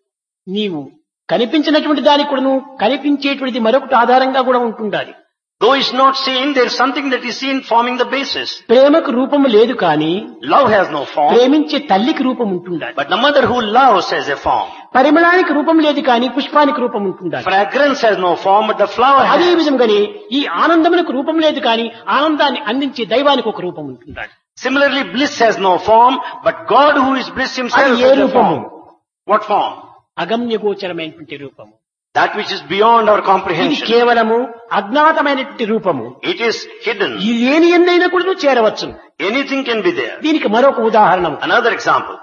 నీవు కనిపించినటువంటి దానికి కూడాను కనిపించేటువంటిది మరొకటి ఆధారంగా కూడా ఉంటుండాలి Though it's not seen, there's something that is seen forming the basis. ప్రేమకు రూపము లేదు కానీ Love has no form, ప్రేమించే తల్లికి రూపం ఉంటుండాలి but the mother who loves has a form. పరిమళానికి రూపం లేదు కానీ పుష్పానికి రూపం ఉంటుండాలి Fragrance has no form, but the flower అదే has. విధంగానే ఈ ఆనందమునకు రూపం లేదు కానీ ఆనందాన్ని అందించే దైవానికి ఒక రూపం ఉంటుండాలి Similarly, bliss has no form, but God who is bliss himself అది ఏ has a రూపము form. What form? అగమ్యగోచరమైనటువంటి రూపము That which is beyond our ఇది comprehension. కేవలము అజ్ఞాతమైనటువంటి రూపము It is hidden. ఇది దేని ఎందైనా కూడా చేరవచ్చు Anything can be there. దీనికి మరొక ఉదాహరణ Another example.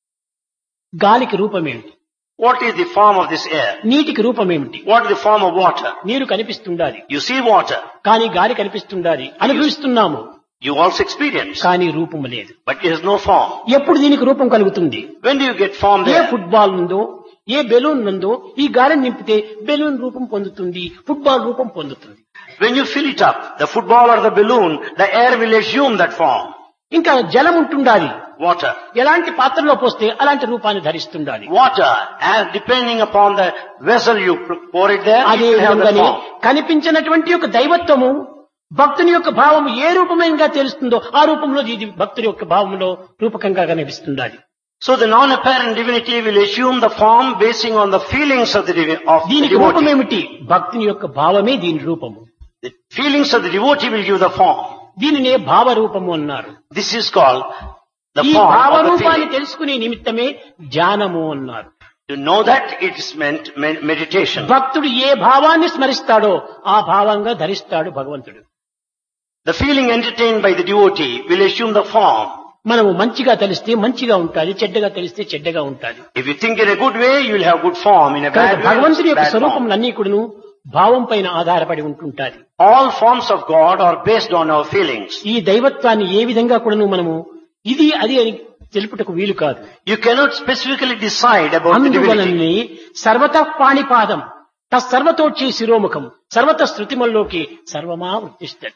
గాలికి రూపం ఏమిటి What is the form of this air? నీటికి రూపం ఏమిటి What is the form of water? నీరు కనిపిస్తుండాలి You see water. కానీ గాలి కనిపిస్తుండాలి అనుభవిస్తున్నాము You also experience. కానీ రూపం లేదు But it has no form. ఎప్పుడు దీనికి రూపం కలుగుతుంది When do you get form ఏ there? ఫుట్బాల్ ఉందో ఏ బెలూన్ ఉందో ఈ గాలిని నింపితే బెలూన్ రూపం పొందుతుంది ఫుట్బాల్ రూపం పొందుతుంది When you fill it up, the football or the balloon, the air will assume that form. ఇంకా జలం ఉంటుండాలి Water. ఎలాంటి పాత్రలో పోస్తే అలాంటి రూపాన్ని ధరిస్తుండాలి Water, as depending upon the vessel you pour it there, it అదే will have the విధంగానే form. కనిపించినటువంటి యొక్క దైవత్వము భక్తుని యొక్క భావము ఏ రూపమైనగా తెలుస్తుందో ఆ రూపంలో ఇది భక్తుని యొక్క భావంలో రూపకంగా కనిపిస్తుండాలి So the non-apparent divinity will assume the form basing on the feelings of the, divi- of the దీనికి రూపం devotee. ఏమిటి భక్తుని యొక్క భావమే దీని రూపము The feelings of the devotee will give the form. దీనినే భావ రూపము అన్నారు This is called the ఈ form భావ of the రూపాన్ని feeling. తెలుసుకునే నిమిత్తమే ధ్యానము అన్నారు To know that it is meant med- meditation. భక్తుడు ఏ భావాన్ని స్మరిస్తాడో ఆ భావంగా ధరిస్తాడు భగవంతుడు The feeling entertained by the devotee will assume the form. మనము మంచిగా తెలిస్తే మంచిగా ఉంటుంది చెడ్డగా తెలిస్తే చెడ్డగా ఉంటుంది If you think in a good way, you will have good form. In a కనుక bad way, భగవంతుని it's యొక్క bad form. స్వరూపములన్నీ కూడాను భావం పైన ఆధారపడి ఉంటుంటాది All forms of God are based on our feelings. ఈ దైవత్వాన్ని ఏ విధంగా కూడాను మనము ఇది అది అని తెలుపుటకు వీలు కాదు You cannot specifically decide about the divinity. అందువలనే సర్వత పాణిపాదం తత్సర్వతోచి శిరోముఖం సర్వత శృతిమల్లోకి సర్వమా వృత్తిస్తుంది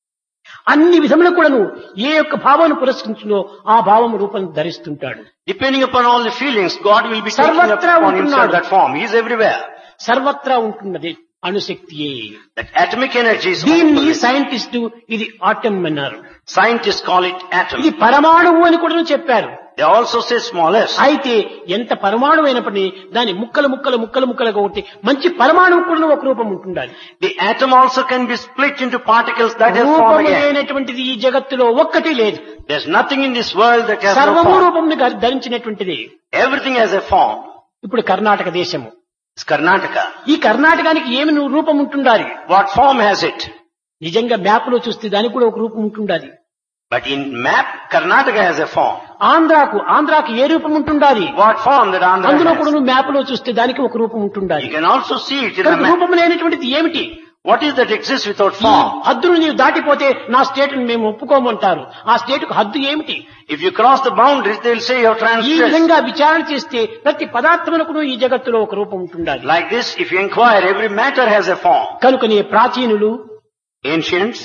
అన్ని విధములు కూడాను ఏ యొక్క భావాన్ని పురస్కరించిందో ఆ భావం రూపం ధరిస్తుంటాడు Depending upon all the feelings, God will be taking up సర్వత్రా upon himself ఉంటున్నాడు. that form. He is everywhere. సర్వత్రా ఉంటున్నది అణుశక్తియే That atomic energy is దీన్ని all- సైంటిస్టు ఇది ఆటం అన్నారు Scientists call it atom. ఇది పరమాణువు అని కూడా చెప్పారు They also say smallest. అయితే ఎంత పరమాణువు అయినప్పటికీ దాని ముక్కలు ముక్కలు ముక్కలు ముక్కలుగా ఉంటే మంచి పరమాణువు కూడా ఒక రూపం ఉంటుండాలి The atom also can be split into particles that has form రూపము again. లేనటువంటిది ఈ జగత్తులో ఒక్కటి లేదు There's nothing in this world that has no సర్వము form. రూపం ధరించినటువంటిది Everything has a form. ఇప్పుడు కర్ణాటక దేశము It's Karnataka. ఈ కర్ణాటకానికి ఏమి ను- రూపం ఉంటుండాలి What form has it? నిజంగా మ్యాప్ లో చూస్తే దానికి కూడా ఒక రూపం ఉంటుండాలి But in map, Karnataka has a form. ఆంధ్రాకు ఆంధ్రాకు ఏ రూపం ఉంటుండాలి What form that Andhra అందులో కూడా has? నువ్వు మ్యాప్ లో చూస్తే దానికి ఒక రూపం ఉంటుండాలి You can also see it in the కనుక map. రూపం లేనటువంటిది ఏమిటి What is that exists without ఈ form? హద్దును నీవు దాటిపోతే నా స్టేట్ను మేము ఒప్పుకోమంటారు ఆ స్టేట్కు హద్దు ఏమిటి If you cross the boundaries, they'll say you're ఈ transgressed. విధంగా విచారణ చేస్తే ప్రతి పదార్థమునకును ఈ జగత్తులో ఒక రూపం ఉంటుండాలి Like this, if you inquire, every matter has a form. కనుకనే ప్రాచీనులు Ancients,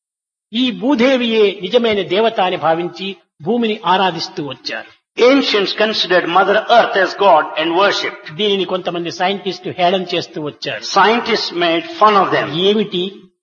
ఈ భూదేవియే నిజమైన దేవత అని భావించి భూమిని ఆరాధిస్తూ వచ్చారు ancients considered Mother Earth as God and worshipped. దీనిని కొంతమంది సైంటిస్టు హేళన చేస్తూ వచ్చారు Scientists made fun of them. ఏమిటి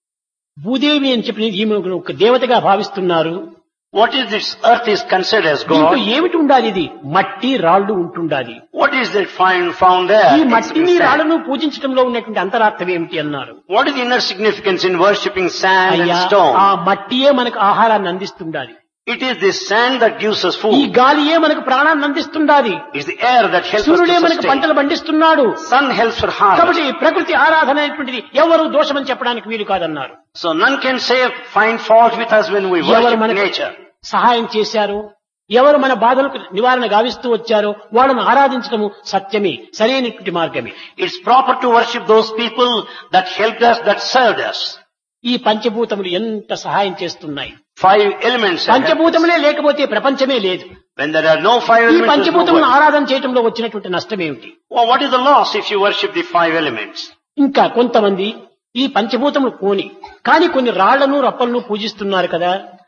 భూదేవి అని చెప్పిన ఈమె ఒక దేవతగా భావిస్తున్నారు What is this earth is considered as దీంట్లో God? ఏమిటి ఉండాలి ఇది మట్టి రాళ్ళు ఉంటుండాలి What is that find found there? ఈ It's మట్టిని been said. రాళ్ళను పూజించడంలో ఉన్నటువంటి అంతరార్థం ఏమిటి అన్నారు What is the inner significance in worshipping sand అయ్యా and stone? ఆ మట్టియే మనకు ఆహారాన్ని అందిస్తుండాలి It is this sand that gives us ఈ food. గాలియే మనకు ప్రాణాన్ని అందిస్తుండాలి It's the air that helps us సూర్యుడే to మనకు sustain. పంటలు పండిస్తున్నాడు Sun helps for harvest. కాబట్టి ప్రకృతి ఆరాధన అనేటువంటిది ఎవరు దోషమని చెప్పడానికి వీలు కాదన్నారు So none can say find fault with us when we ఎవరు worship మనకు nature. సహాయం చేశారు ఎవరు మన బాధలకు నివారణ గావిస్తూ వచ్చారో వాళ్ళను ఆరాధించడము సత్యమే సరైనటువంటి మార్గమే It's proper to worship those people that helped us, that served us. ఈ పంచభూతములు ఎంత సహాయం చేస్తున్నాయి Five elements. that help us. పంచభూతములే లేకపోతే ప్రపంచమే లేదు When there are no five ఈ elements, there's no పంచభూతములను worship. ఆరాధన చేయడంలో వచ్చినటువంటి నష్టం ఏమిటి Well, what is the loss if you worship the five elements? ఇంకా కొంతమంది ఈ పంచభూతములు పోని కానీ కొన్ని రాళ్లను రప్పలను పూజిస్తున్నారు కదా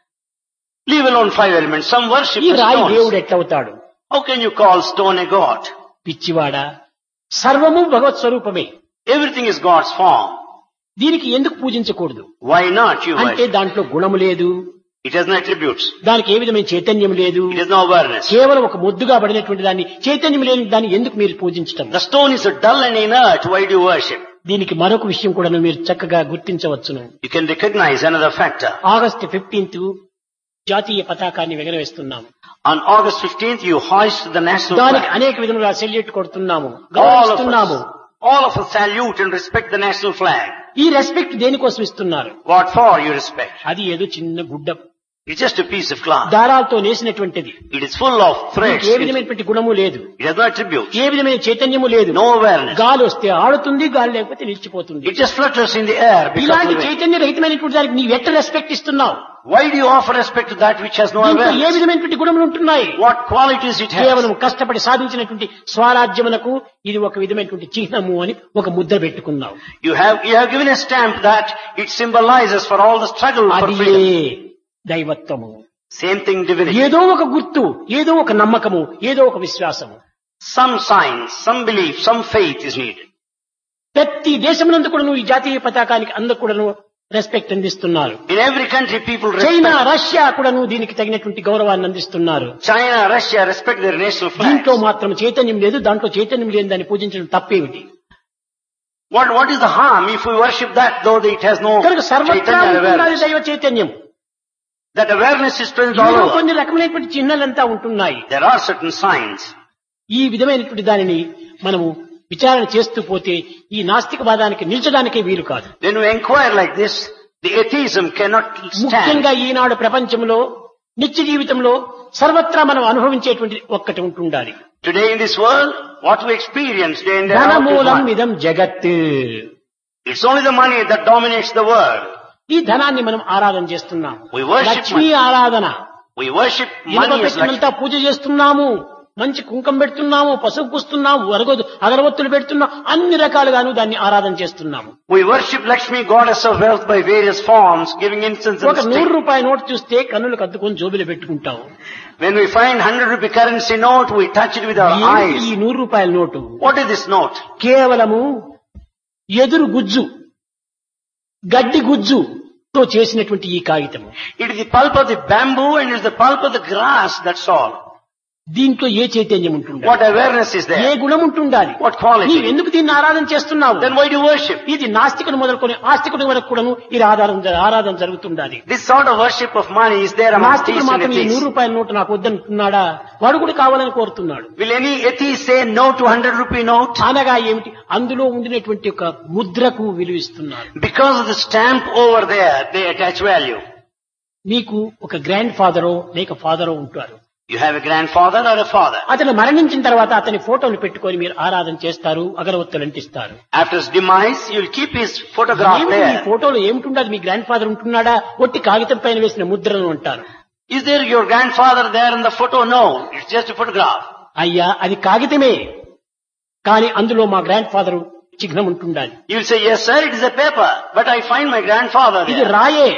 Leave alone five elements. Some worship ఈ the రాయి stones. దేవుడు ఎట్లవుతాడు How can you call stone a god? పిచ్చివాడా సర్వము భగవత్ స్వరూపమే Everything is God's form. దీనికి ఎందుకు పూజించకూడదు Why not you అంటే worship? దాంట్లో గుణము లేదు It has no attributes. దానికి ఏ విధమైన చైతన్యం లేదు It has no awareness. కేవలం ఒక ముద్దుగా పడినటువంటి దాన్ని చైతన్యం లేని దాన్ని ఎందుకు మీరు పూజించటం The stone is dull and inert. Why do you worship? దీనికి మరొక విషయం కూడా మీరు చక్కగా గుర్తించవచ్చును You can recognize another factor. August fifteenth జాతీయ పతాకాన్ని ఎగరవేస్తున్నాము On August 15th, you hoist the national దానికి flag. అనేక విధములుగా సెల్యూట్ కొడుతున్నాము All of గౌరవిస్తున్నాము us, all of us salute and respect the national flag. ఈ రెస్పెక్ట్ దేనికోసం ఇస్తున్నారు What for you respect? అది ఏదో చిన్న గుడ్డ It's just a piece of cloth. దారాలతో నేసినటువంటిది It is full of threads. దీనికి ఏ It విధమైనటువంటి గుణము లేదు has no attributes. ఏ విధమైన చైతన్యము లేదు No awareness. గాలి వస్తే ఆడుతుంది గాలి లేకపోతే నిలిచిపోతుంది It just flutters in the air. because ఇలాంటి of it. చైతన్య రహితమైనటువంటి దానికి నీవు ఎట్లా రెస్పెక్ట్ ఇస్తున్నావు Why do you offer respect to that which has no దీంట్లో ఏ awareness? విధమైనటువంటి గుణములు ఉంటున్నాయి What qualities it కేవలం has? కష్టపడి సాధించినటువంటి స్వరాజ్యమునకు ఇది ఒక విధమైనటువంటి చిహ్నము అని ఒక ముద్ర పెట్టుకున్నావు You have, you have given a stamp that it symbolizes for all the struggle for అది freedom. దైవత్వము Same thing divinity. ఏదో ఒక గుర్తు ఏదో ఒక నమ్మకము ఏదో ఒక విశ్వాసము Some signs, some belief, some faith is needed. ప్రతి దేశమునందు కూడా ఈ జాతీయ పతాకానికి అందరు కూడాను రెస్పెక్ట్ అందిస్తున్నారు In every country people China respect. Russia కూడాను దీనికి తగినటువంటి గౌరవాన్ని అందిస్తున్నారు China, Russia respect their national దీంట్లో flags. మాత్రం చైతన్యం లేదు దాంట్లో చైతన్యం లేని దాన్ని పూజించడం తప్పేమిటి What, what is the harm if we worship that though it has no కనుక సర్వత్రా Chaitanya ఉంటున్నది awareness? దైవ చైతన్యం That awareness is present all ఇందులో over. కొన్ని రకమైనటువంటి చిహ్నలంతా ఉంటున్నాయి There are certain signs. ఈ విధమైనటువంటి దానిని మనము విచారణ చేస్తూ పోతే ఈ నాస్తికవాదానికి నిల్చడానికే వీలు కాదు When we inquire like this, the atheism cannot stand. ముఖ్యంగా ఈనాడు ప్రపంచంలో నిత్య జీవితంలో సర్వత్రా మనం అనుభవించేటువంటి ఒక్కటి ఉంటుండాలి Today in this world, what we experience day in day out is ధనమూలం money. ఇదం జగత్ It's only the money that dominates the world. ఈ ధనాన్ని మనం ఆరాధన చేస్తున్నాం We worship లక్ష్మీ money. ఆరాధన We worship ఇనుప money as Lakshmi. పెట్టినంతా పూజ చేస్తున్నాము మంచి కుంకం పెడుతున్నాము పసుపు పూస్తున్నాము అరగదు అగరవత్తులు పెడుతున్నాం అన్ని రకాలుగాను దాన్ని ఆరాధన చేస్తున్నాము We worship Lakshmi, goddess of wealth, by various forms, giving incense ఒక and నూరు stick. రూపాయల నోటు చూస్తే కన్నులకు అద్దుకొని జోబిలో పెట్టుకుంటాము When we find 100 rupee currency note, we touch it with our ఏమిటి ఈ eyes. నూరు రూపాయల note What is this note? కేవలము ఎదురు గుజ్జు గడ్డి గుజ్జు తో చేసినటువంటి ఈ కాగితము It is the pulp of the bamboo and it is the pulp of the grass, that's all. దీంట్లో ఏ చైతన్యం ఉంటుండాలి What awareness is A there? గుణం ఉంటుండాలి What quality? నీవు ఎందుకు దీన్ని ఆరాధన చేస్తున్నావు Then why do you worship? ఇది నాస్తికుడు మొదలుకొని ఆస్తికుడి వరకు కూడాను ఇది ఆధారం ఆరాధన జరుగుతుండాలి This sort of worship of money is there among నాస్తికుడు thieves and మాత్రం ఈ నూరు atheists. రూపాయల నోటు నాకు వద్దంటున్నాడా వాడు కూడా కావాలని కోరుతున్నాడు Will any atheist say no to 100 rupee note? అనగా ఏమిటి అందులో ఉండినటువంటి ఒక ముద్రకు విలువిస్తున్నారు Because of the stamp over there, they attach value. మీకు ఒక గ్రాండ్ ఫాదరో లేక ఫాదరో ఉంటారు You have a grandfather or a father. అతను మరణించిన తర్వాత అతని ఫోటోలు పెట్టుకొని మీరు ఆరాధన చేస్తారు అగరవత్తులు అంటిస్తారు After his demise, you'll keep his photograph ఏమిటి ఈ there. ఫోటోలో ఏమిటుండదు మీ గ్రాండ్ ఫాదర్ ఉంటున్నాడా ఒట్టి కాగితం పైన వేసిన ముద్రలు అంటారు Is there your grandfather there in the photo? No, it's just a photograph. అయ్యా అది కాగితమే కానీ అందులో మా గ్రాండ్ ఫాదర్ చిహ్నం ఉంటుండాలి You'll say, yes sir, it is a paper, but I find my grandfather ఇది there. రాయే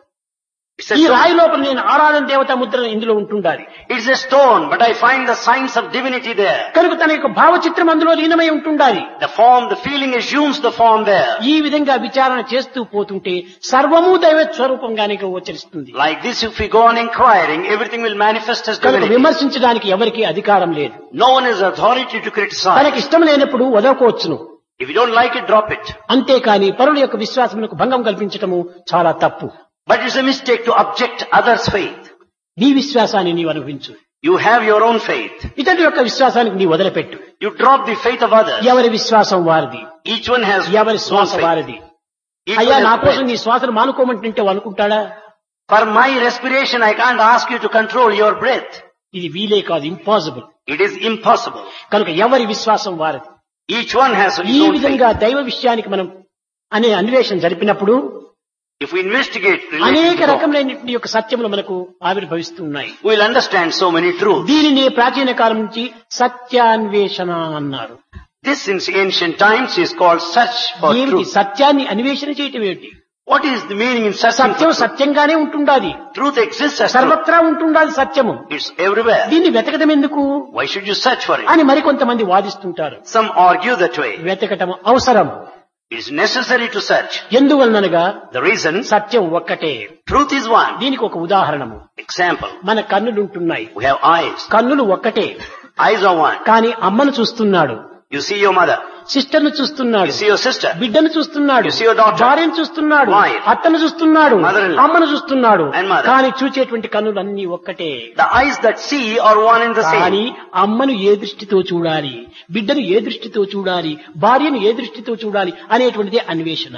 It's a ఈ stone. రాయి లోపల నేను ఆరాధన దేవత ముద్ర ఇందులో ఉంటుండాలి It's a stone, but I find the signs of divinity there. కనుక తన యొక్క భావచిత్రం అందులో లీనమై ఉంటుండాలి The form, the feeling assumes the form there. ఈ విధంగా విచారణ చేస్తూ పోతుంటే సర్వము దైవ స్వరూపంగానే గోచరిస్తుంది Like this, if we go on inquiring, everything will manifest as కనుక divinity. విమర్శించడానికి ఎవరికి అధికారం లేదు No one has authority to criticize. తనకి ఇష్టం లేనప్పుడు వదలకోవచ్చును If you don't like it, drop it. అంతేకాని పరుల యొక్క విశ్వాసములకు భంగం కల్పించటము చాలా తప్పు But it's a mistake to object others' faith. నీ విశ్వాసాన్ని నీవు అనుభవించు You have your own faith. ఇతరుల యొక్క విశ్వాసానికి నీ వదిలిపెట్టు You drop the faith of others. ఎవరి విశ్వాసం వారిది Each one has ఎవరి own శ్వాస faith. వారిది Each అయ్యా one నా has కోసం faith. నీ శ్వాసను మానుకోమంటుంటే వాడు అనుకుంటాడా For my respiration, I can't ask you to control your breath. ఇది వీలే కాదు ఇంపాసిబుల్ It is impossible. కనుక ఎవరి విశ్వాసం వారిది Each one has his ఈ own faith. విధంగా దైవ విషయానికి మనం అనే అన్వేషణ జరిపినప్పుడు If we investigate related అనేక to God, రకములైనటువంటి యొక్క సత్యములు మనకు ఆవిర్భవిస్తున్నాయి we'll understand so many truths. దీనిని ప్రాచీన కాలం నుంచి సత్యాన్వేషణ అన్నారు This in ancient times is called search for ఏమిటి truth. సత్యాన్ని అన్వేషణ చేయటం ఏమిటి What is the meaning in searching Satyam for truth? సత్యంగానే ఉంటుండాలి Truth exists as truth. సర్వత్రా ఉంటుండాలి సత్యము It's everywhere. దీన్ని వెతకడం ఎందుకు Why should you search for it? అని మరికొంతమంది వాదిస్తుంటారు Some argue that way. వెతకటం అవసరం It is necessary to search. ఎందువలనగా The reason, సత్యం ఒక్కటే truth is one. దీనికి ఒక ఉదాహరణము Example, మన కన్నులు ఉంటున్నాయి we have eyes. కన్నులు ఒక్కటే Eyes are one. కానీ అమ్మను చూస్తున్నాడు You see your mother. Sister ను చూస్తున్నాడు You see your sister. బిడ్డను చూస్తున్నాడు You see your daughter. భార్యను చూస్తున్నాడు Wife. అత్తను చూస్తున్నాడు Mother-in-law. అమ్మను చూస్తున్నాడు And mother. కానీ చూచేటువంటి కన్నులు అన్ని ఒక్కటే The eyes that see are one and the కానీ same. అమ్మను ఏ దృష్టితో చూడాలి బిడ్డను ఏ దృష్టితో చూడాలి భార్యను ఏ దృష్టితో చూడాలి అనేటువంటిదే అన్వేషణ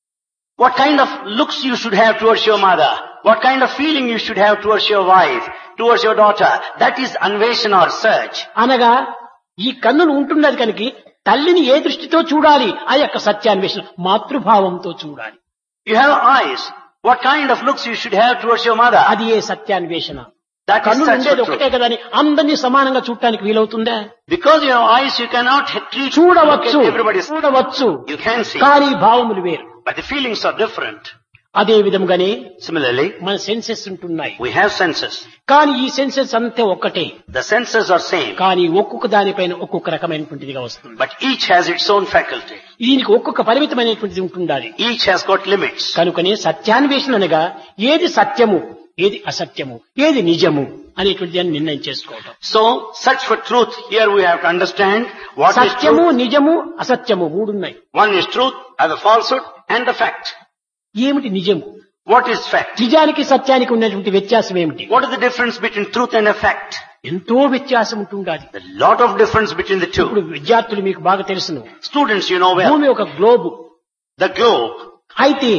What kind of looks you should have towards your mother? What kind of feeling you should have towards your wife, towards your daughter? That is anveshana or search. అనగా ఈ కన్నులు ఉంటున్నది కనుక తల్లిని ఏ దృష్టితో చూడాలి ఆ యొక్క సత్యాన్వేషణ మాతృభావంతో చూడాలి You have eyes. What kind of looks you should have towards your mother? అది ఏ సత్యాన్వేషణ That is కన్నులు search ఉండేది for ఒకటే truth. కదా అని అందరినీ సమానంగా చూడటానికి వీలవుతుందా Because you have eyes, you cannot treat look చూడవచ్చు at everybody's. చూడవచ్చు You can see, కానీ భావములు వేరు but the feelings are different. అదే విధంగానే Similarly, మన సెన్సెస్ ఉంటున్నాయి we have senses. కానీ ఈ సెన్సెస్ అంతే ఒక్కటే The senses are same, కానీ ఒక్కొక్క దానిపైన ఒక్కొక్క రకమైనటువంటిదిగా వస్తుంది but each has its own faculty. దీనికి ఒక్కొక్క పరిమితమైనటువంటిది ఉంటుండాలి Each has got limits. కనుకనే సత్యాన్వేషణ అనగా ఏది సత్యము ఏది అసత్యము ఏది నిజము అనేటువంటి దాన్ని నిర్ణయం చేసుకోవటం So, search for truth. Here we have to understand what is సత్యము truth. నిజము అసత్యము మూడున్నాయి One is truth, and the falsehood, and the fact. ఏమిటి నిజము What is fact? నిజానికి సత్యానికి ఉన్నటువంటి వ్యత్యాసం ఏమిటి What is the difference between truth and a fact? ఎంతో వ్యత్యాసం ఉంటుండాలి A lot of difference between the ఇప్పుడు two. విద్యార్థులు మీకు బాగా తెలుసును Students, you know well, భూమి ఒక గ్లోబ్ the globe. అయితే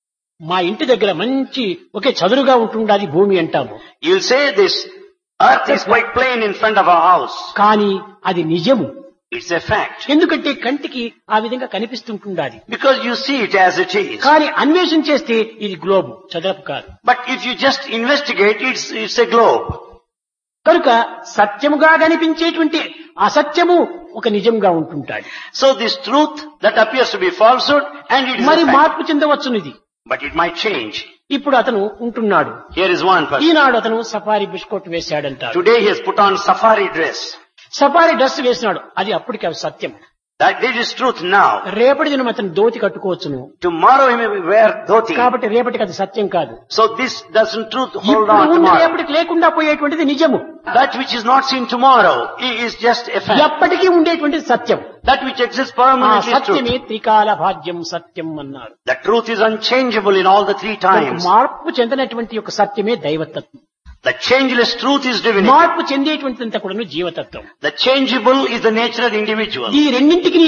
మా ఇంటి దగ్గర మంచి ఒకే చదురుగా ఉంటుండాలి భూమి అంటాము You'll say this earth is quite plain in front of our house. కానీ అది నిజము It's a fact. ఎందుకంటే కంటికి ఆ విధంగా కనిపిస్తుంటుండాలి Because you see it as it is. కానీ అన్వేషణ చేస్తే ఇది గ్లోబ్ చదరపు కాదు But if you just investigate, it's, it's a globe. కనుక సత్యముగా కనిపించేటువంటి అసత్యము ఒక నిజంగా ఉంటుంటాడు So this truth that appears to be falsehood, and it is మరి a fact. మార్పు చెందవచ్చును ఇది But it might change. ఇప్పుడు అతను ఉంటున్నాడు Here is one person. ఈనాడు అతను సఫారీ బిస్కోట్ వేశాడంటాడు Today he has put on safari dress. Safari dress వేసినాడు అది అప్పటికి అవి సత్యం That this is truth now. రేపటి దినం అతను దోతి కట్టుకోవచ్చును Tomorrow he may wear dhoti. కాబట్టి రేపటికి అది సత్యం కాదు So this doesn't truth hold ఇప్పుడు on ఉంది tomorrow. రేపటికి లేకుండా పోయేటువంటిది నిజము That which is not seen tomorrow i- is just a fact. ఎప్పటికీ ఉండేటువంటిది సత్యం That which exists ఆ permanently is truth. సత్యమే త్రికాల భాగ్యం సత్యం అన్నారు The truth is unchangeable in all the three times. మార్పు చెందినటువంటి యొక్క సత్యమే దైవతత్వం The changeless truth is divinity. మార్పు చెందేటువంటిదంతా కూడా జీవతత్వం The changeable is the nature of the individual. ఈ రెండింటికి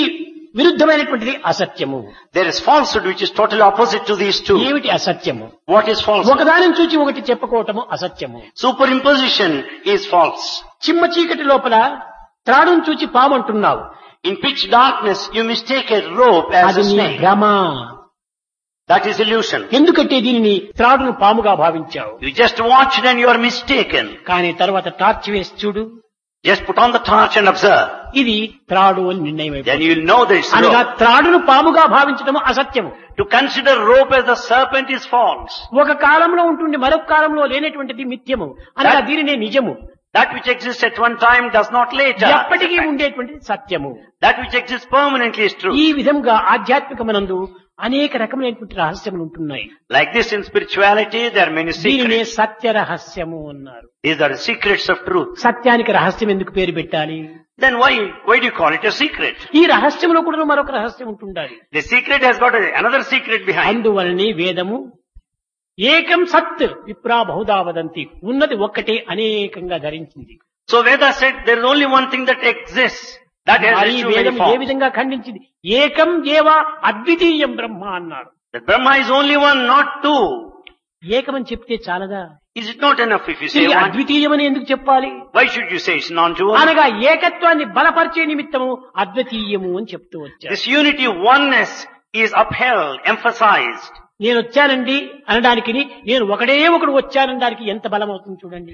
విరుద్ధమైనటువంటిది అసత్యము There is falsehood which is totally opposite to these two. ఏమిటి అసత్యము What is falsehood? ఒకదానిని చూచి ఒకటి చెప్పుకోవటము అసత్యము Superimposition is false. చిమ్మ చీకటి లోపల త్రాడును చూచి పాము అంటున్నావు In pitch darkness, you mistake a rope as అది a నీ snake. భ్రమ That is illusion. ఎందుకంటే దీనిని త్రాడును పాముగా భావించావు You just watched and you are mistaken. కానీ తర్వాత టార్చ్ వేసి చూడు Just put on the torch and observe. ఇది త్రాడు అని నిర్ణయం Then అయిపోయింది you will know that it's అనగా rope. త్రాడును పాముగా భావించడం అసత్యము To consider rope as a serpent is false. ఒక కాలంలో ఉంటుండి మరొక కాలంలో లేనటువంటిది మిథ్యము అనగా దీనినే నిజము That which exists at one time does not later. ఎప్పటికీ ఉండేటువంటిది సత్యము That which exists permanently is true. ఈ విధంగా ఆధ్యాత్మికమనందు అనేక రకమైనటువంటి రహస్యములు ఉంటున్నాయి Like this in spirituality, there are many దీనినే secrets. సత్య రహస్యము అన్నారు These are the secrets of truth. సత్యానికి రహస్యం ఎందుకు పేరు పెట్టాలి Then why, why do you call it a secret? ఈ రహస్యంలో కూడా మరొక రహస్యం ఉంటుండాలి The secret has got a- another secret behind. అందువలనే వేదము ఏకం సత్ విప్రా బహుదా వదంతి ఉన్నది ఒక్కటే అనేకంగా ధరించింది So Veda said there is only one thing that exists. That has మరి assumed వేదం many ఏ forms. విధంగా ఖండించింది ఏకం ఏవ అద్వితీయం బ్రహ్మ అన్నారు That Brahma is only one, not two. ఏకమని చెప్తే చాలదా Is it not enough if you say తిరిగి one? అద్వితీయమని ఎందుకు చెప్పాలి Why should you say it's non-dual? అనగా ఏకత్వాన్ని బలపరిచే నిమిత్తము అద్వితీయము అని చెప్తూ వచ్చారు This unity, oneness is upheld, emphasized. నేను వచ్చానండి అనడానికి నేను ఒకడే ఒకడు వచ్చానడానికి ఎంత బలం అవుతుంది చూడండి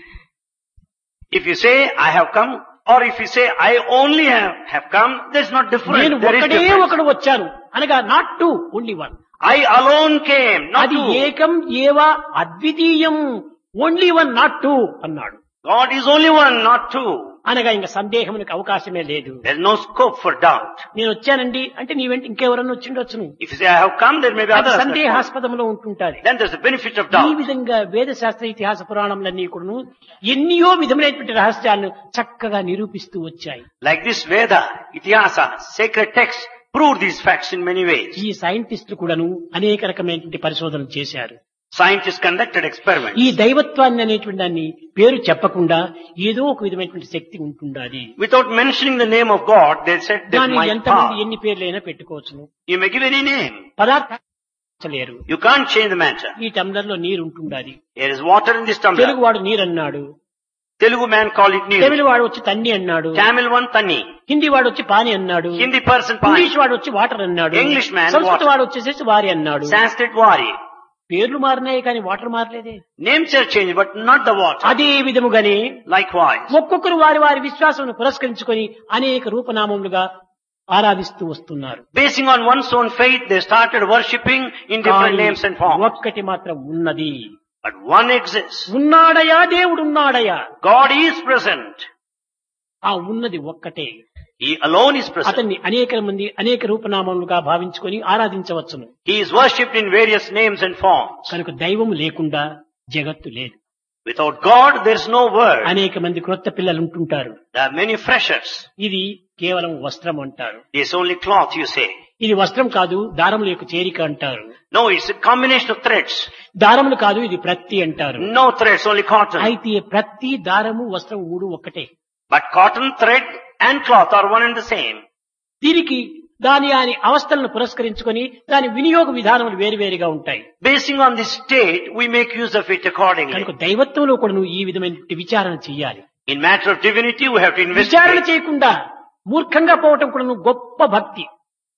If you say, I have come, or if you say, I only have, have come, there's not difference. నేను There is ఒకడే difference. ఒకడు వచ్చాను అనగా not two only one I alone came, not అది two. ఏకం ఏవా అద్వితీయం ఓన్లీ వన్ నాట్ టూ అన్నాడు God is only one, not two. అనగా ఇంకా సందేహమునికి అవకాశమే లేదు There's no scope for doubt. నేను వచ్చానండి అంటే నీ వెంట ఇంకెవరన్నా వచ్చిండొచ్చును If you say, I have come, there may be అది others. that come. సందేహాస్పదంలో ఉంటుంటాది Then there's the benefit of ఈ doubt. విధంగా వేద శాస్త్ర ఇతిహాస పురాణములన్నీ కూడాను ఎన్నో విధమైనటువంటి రహస్యాలను చక్కగా నిరూపిస్తూ వచ్చాయి Like this Veda, Ityasa, sacred texts prove these facts in many ways. ఈ సైంటిస్టులు కూడాను అనేక రకమైనటువంటి పరిశోధనలు చేశారు Scientists conducted experiments. ఈ దైవత్వాన్ని అనేటువంటి దాన్ని పేరు చెప్పకుండా ఏదో ఒక విధమైనటువంటి శక్తి ఉంటుండాలి Without mentioning the name of God, they said there's దాని my ఎంతమంది power. ఎన్ని పేర్లైనా పెట్టుకోవచ్చును You may give any name. పదార్థ లేరు You can't change the matter. ఈ టంబ్లర్ లో నీరు ఉంటుండాలి There is water in this Telugu tumbler. వాడు నీరు అన్నాడు Telugu man call it Neeru. తమిళ వాడు వచ్చి తన్ని అన్నాడు Tamil one Tani. హిందీ వాడు వచ్చి పాని అన్నాడు Hindi person ఇంగ్లీష్ Pani. వాడు వచ్చి వాటర్ అన్నాడు English man సంస్కృత water. వాడు వచ్చేసేసి వారి అన్నాడు Sanskrit Vari. పేర్లు మారినాయి కానీ వాటర్ మారలేదే Names are changed, but not the water. అదే విధముగానే Likewise. ఒక్కొక్కరు వారి వారి విశ్వాసం పురస్కరించుకొని అనేక రూపనామములుగా ఆరాధిస్తూ వస్తున్నారు Basing on one's own faith, they started worshipping in different కానీ names and forms. ఒక్కటి మాత్రం ఉన్నది But one exists. ఉన్నాడయా దేవుడున్నాడయా God is present. ఆ ఉన్నది ఒక్కటే He alone is present. అతన్ని అనేక మంది అనేక రూపనామములుగా భావించుకొని ఆరాధించవచ్చును He is worshipped in various names and forms. కనుక దైవం లేకుండా జగత్తు లేదు Without God, there's no word. అనేక మంది క్రొత్త పిల్లలు ఉంటుంటారు There are many freshers. ఇది కేవలం వస్త్రం అంటారు It's only cloth, you say. ఇది వస్త్రం కాదు దారముల యొక్క చేరిక అంటారు No, it's a combination of threads. దారములు కాదు ఇది ప్రత్తి అంటారు No threads, only cotton. అయితే ప్రతి దారము వస్త్రం మూడు ఒక్కటే But cotton, thread and cloth are one and the same. దీనికి దాని దాని అవస్థలను పురస్కరించుకొని దాని వినియోగ విధానములు వేరువేరుగా ఉంటాయి Basing on this state, we make use of it accordingly. కనుక దైవత్వంలో కూడా నువ్వు ఈ విధమైన విచారణ చెయ్యాలి In matter of divinity, we have to విచారణ investigate. చేయకుండా మూర్ఖంగా పోవటం కూడా నువ్వు గొప్ప భక్తి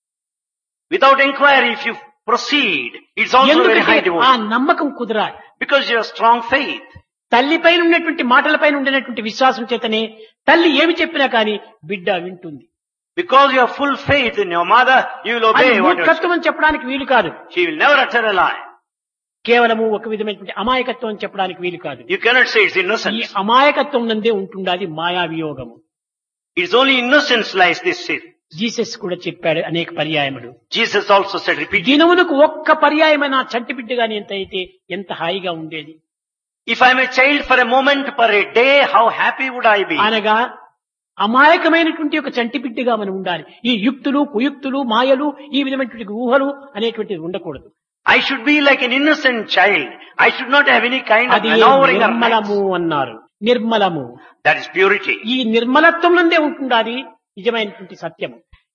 Without inquiry, if you proceed, it's also very high ఎందుకంటే ఆ devotion. నమ్మకం కుదరాలి Because you have strong faith. తల్లిపైన ఉన్నటువంటి మాటలపైన ఉండినటువంటి విశ్వాసం చేతనే తల్లి ఏమి చెప్పినా కానీ బిడ్డ వింటుంది Because you have full faith in your mother, you will అది obey what you మూర్ఖత్వం అని చెప్పడానికి వీలు కాదు She will never utter a lie. కేవలము ఒక విధమైనటువంటి అమాయకత్వం అని చెప్పడానికి వీలు కాదు You cannot say it's ఈ innocence. అమాయకత్వం నందే ఉంటుండాది మాయా వియోగము It's only innocence lies this sin. Jesus కూడా చెప్పాడు అనేక పర్యాయములు Jesus also said repeatedly, దినమునకు ఒక్క పర్యాయమైన చంటి బిడ్డగాని ఎంత అయితే ఎంత హాయిగా ఉండేది if I'm a child for a moment per a day, how happy would I be? అనగా అమాయకమైనటువంటి ఒక చంటి బిడ్డగా మనం ఉండాలి ఈ యుక్తులు కుయుక్తులు మాయలు ఈ విధమైనటువంటి ఊహలు అనేటువంటివి ఉండకూడదు I should be like an innocent child. I should not have any kind of అది maneuvering or నిర్మలము malice. అన్నారు నిర్మలము That is purity. ఈ నిర్మలత్వం నందే ఉంటుండాలి నిజమైనటువంటి సత్యము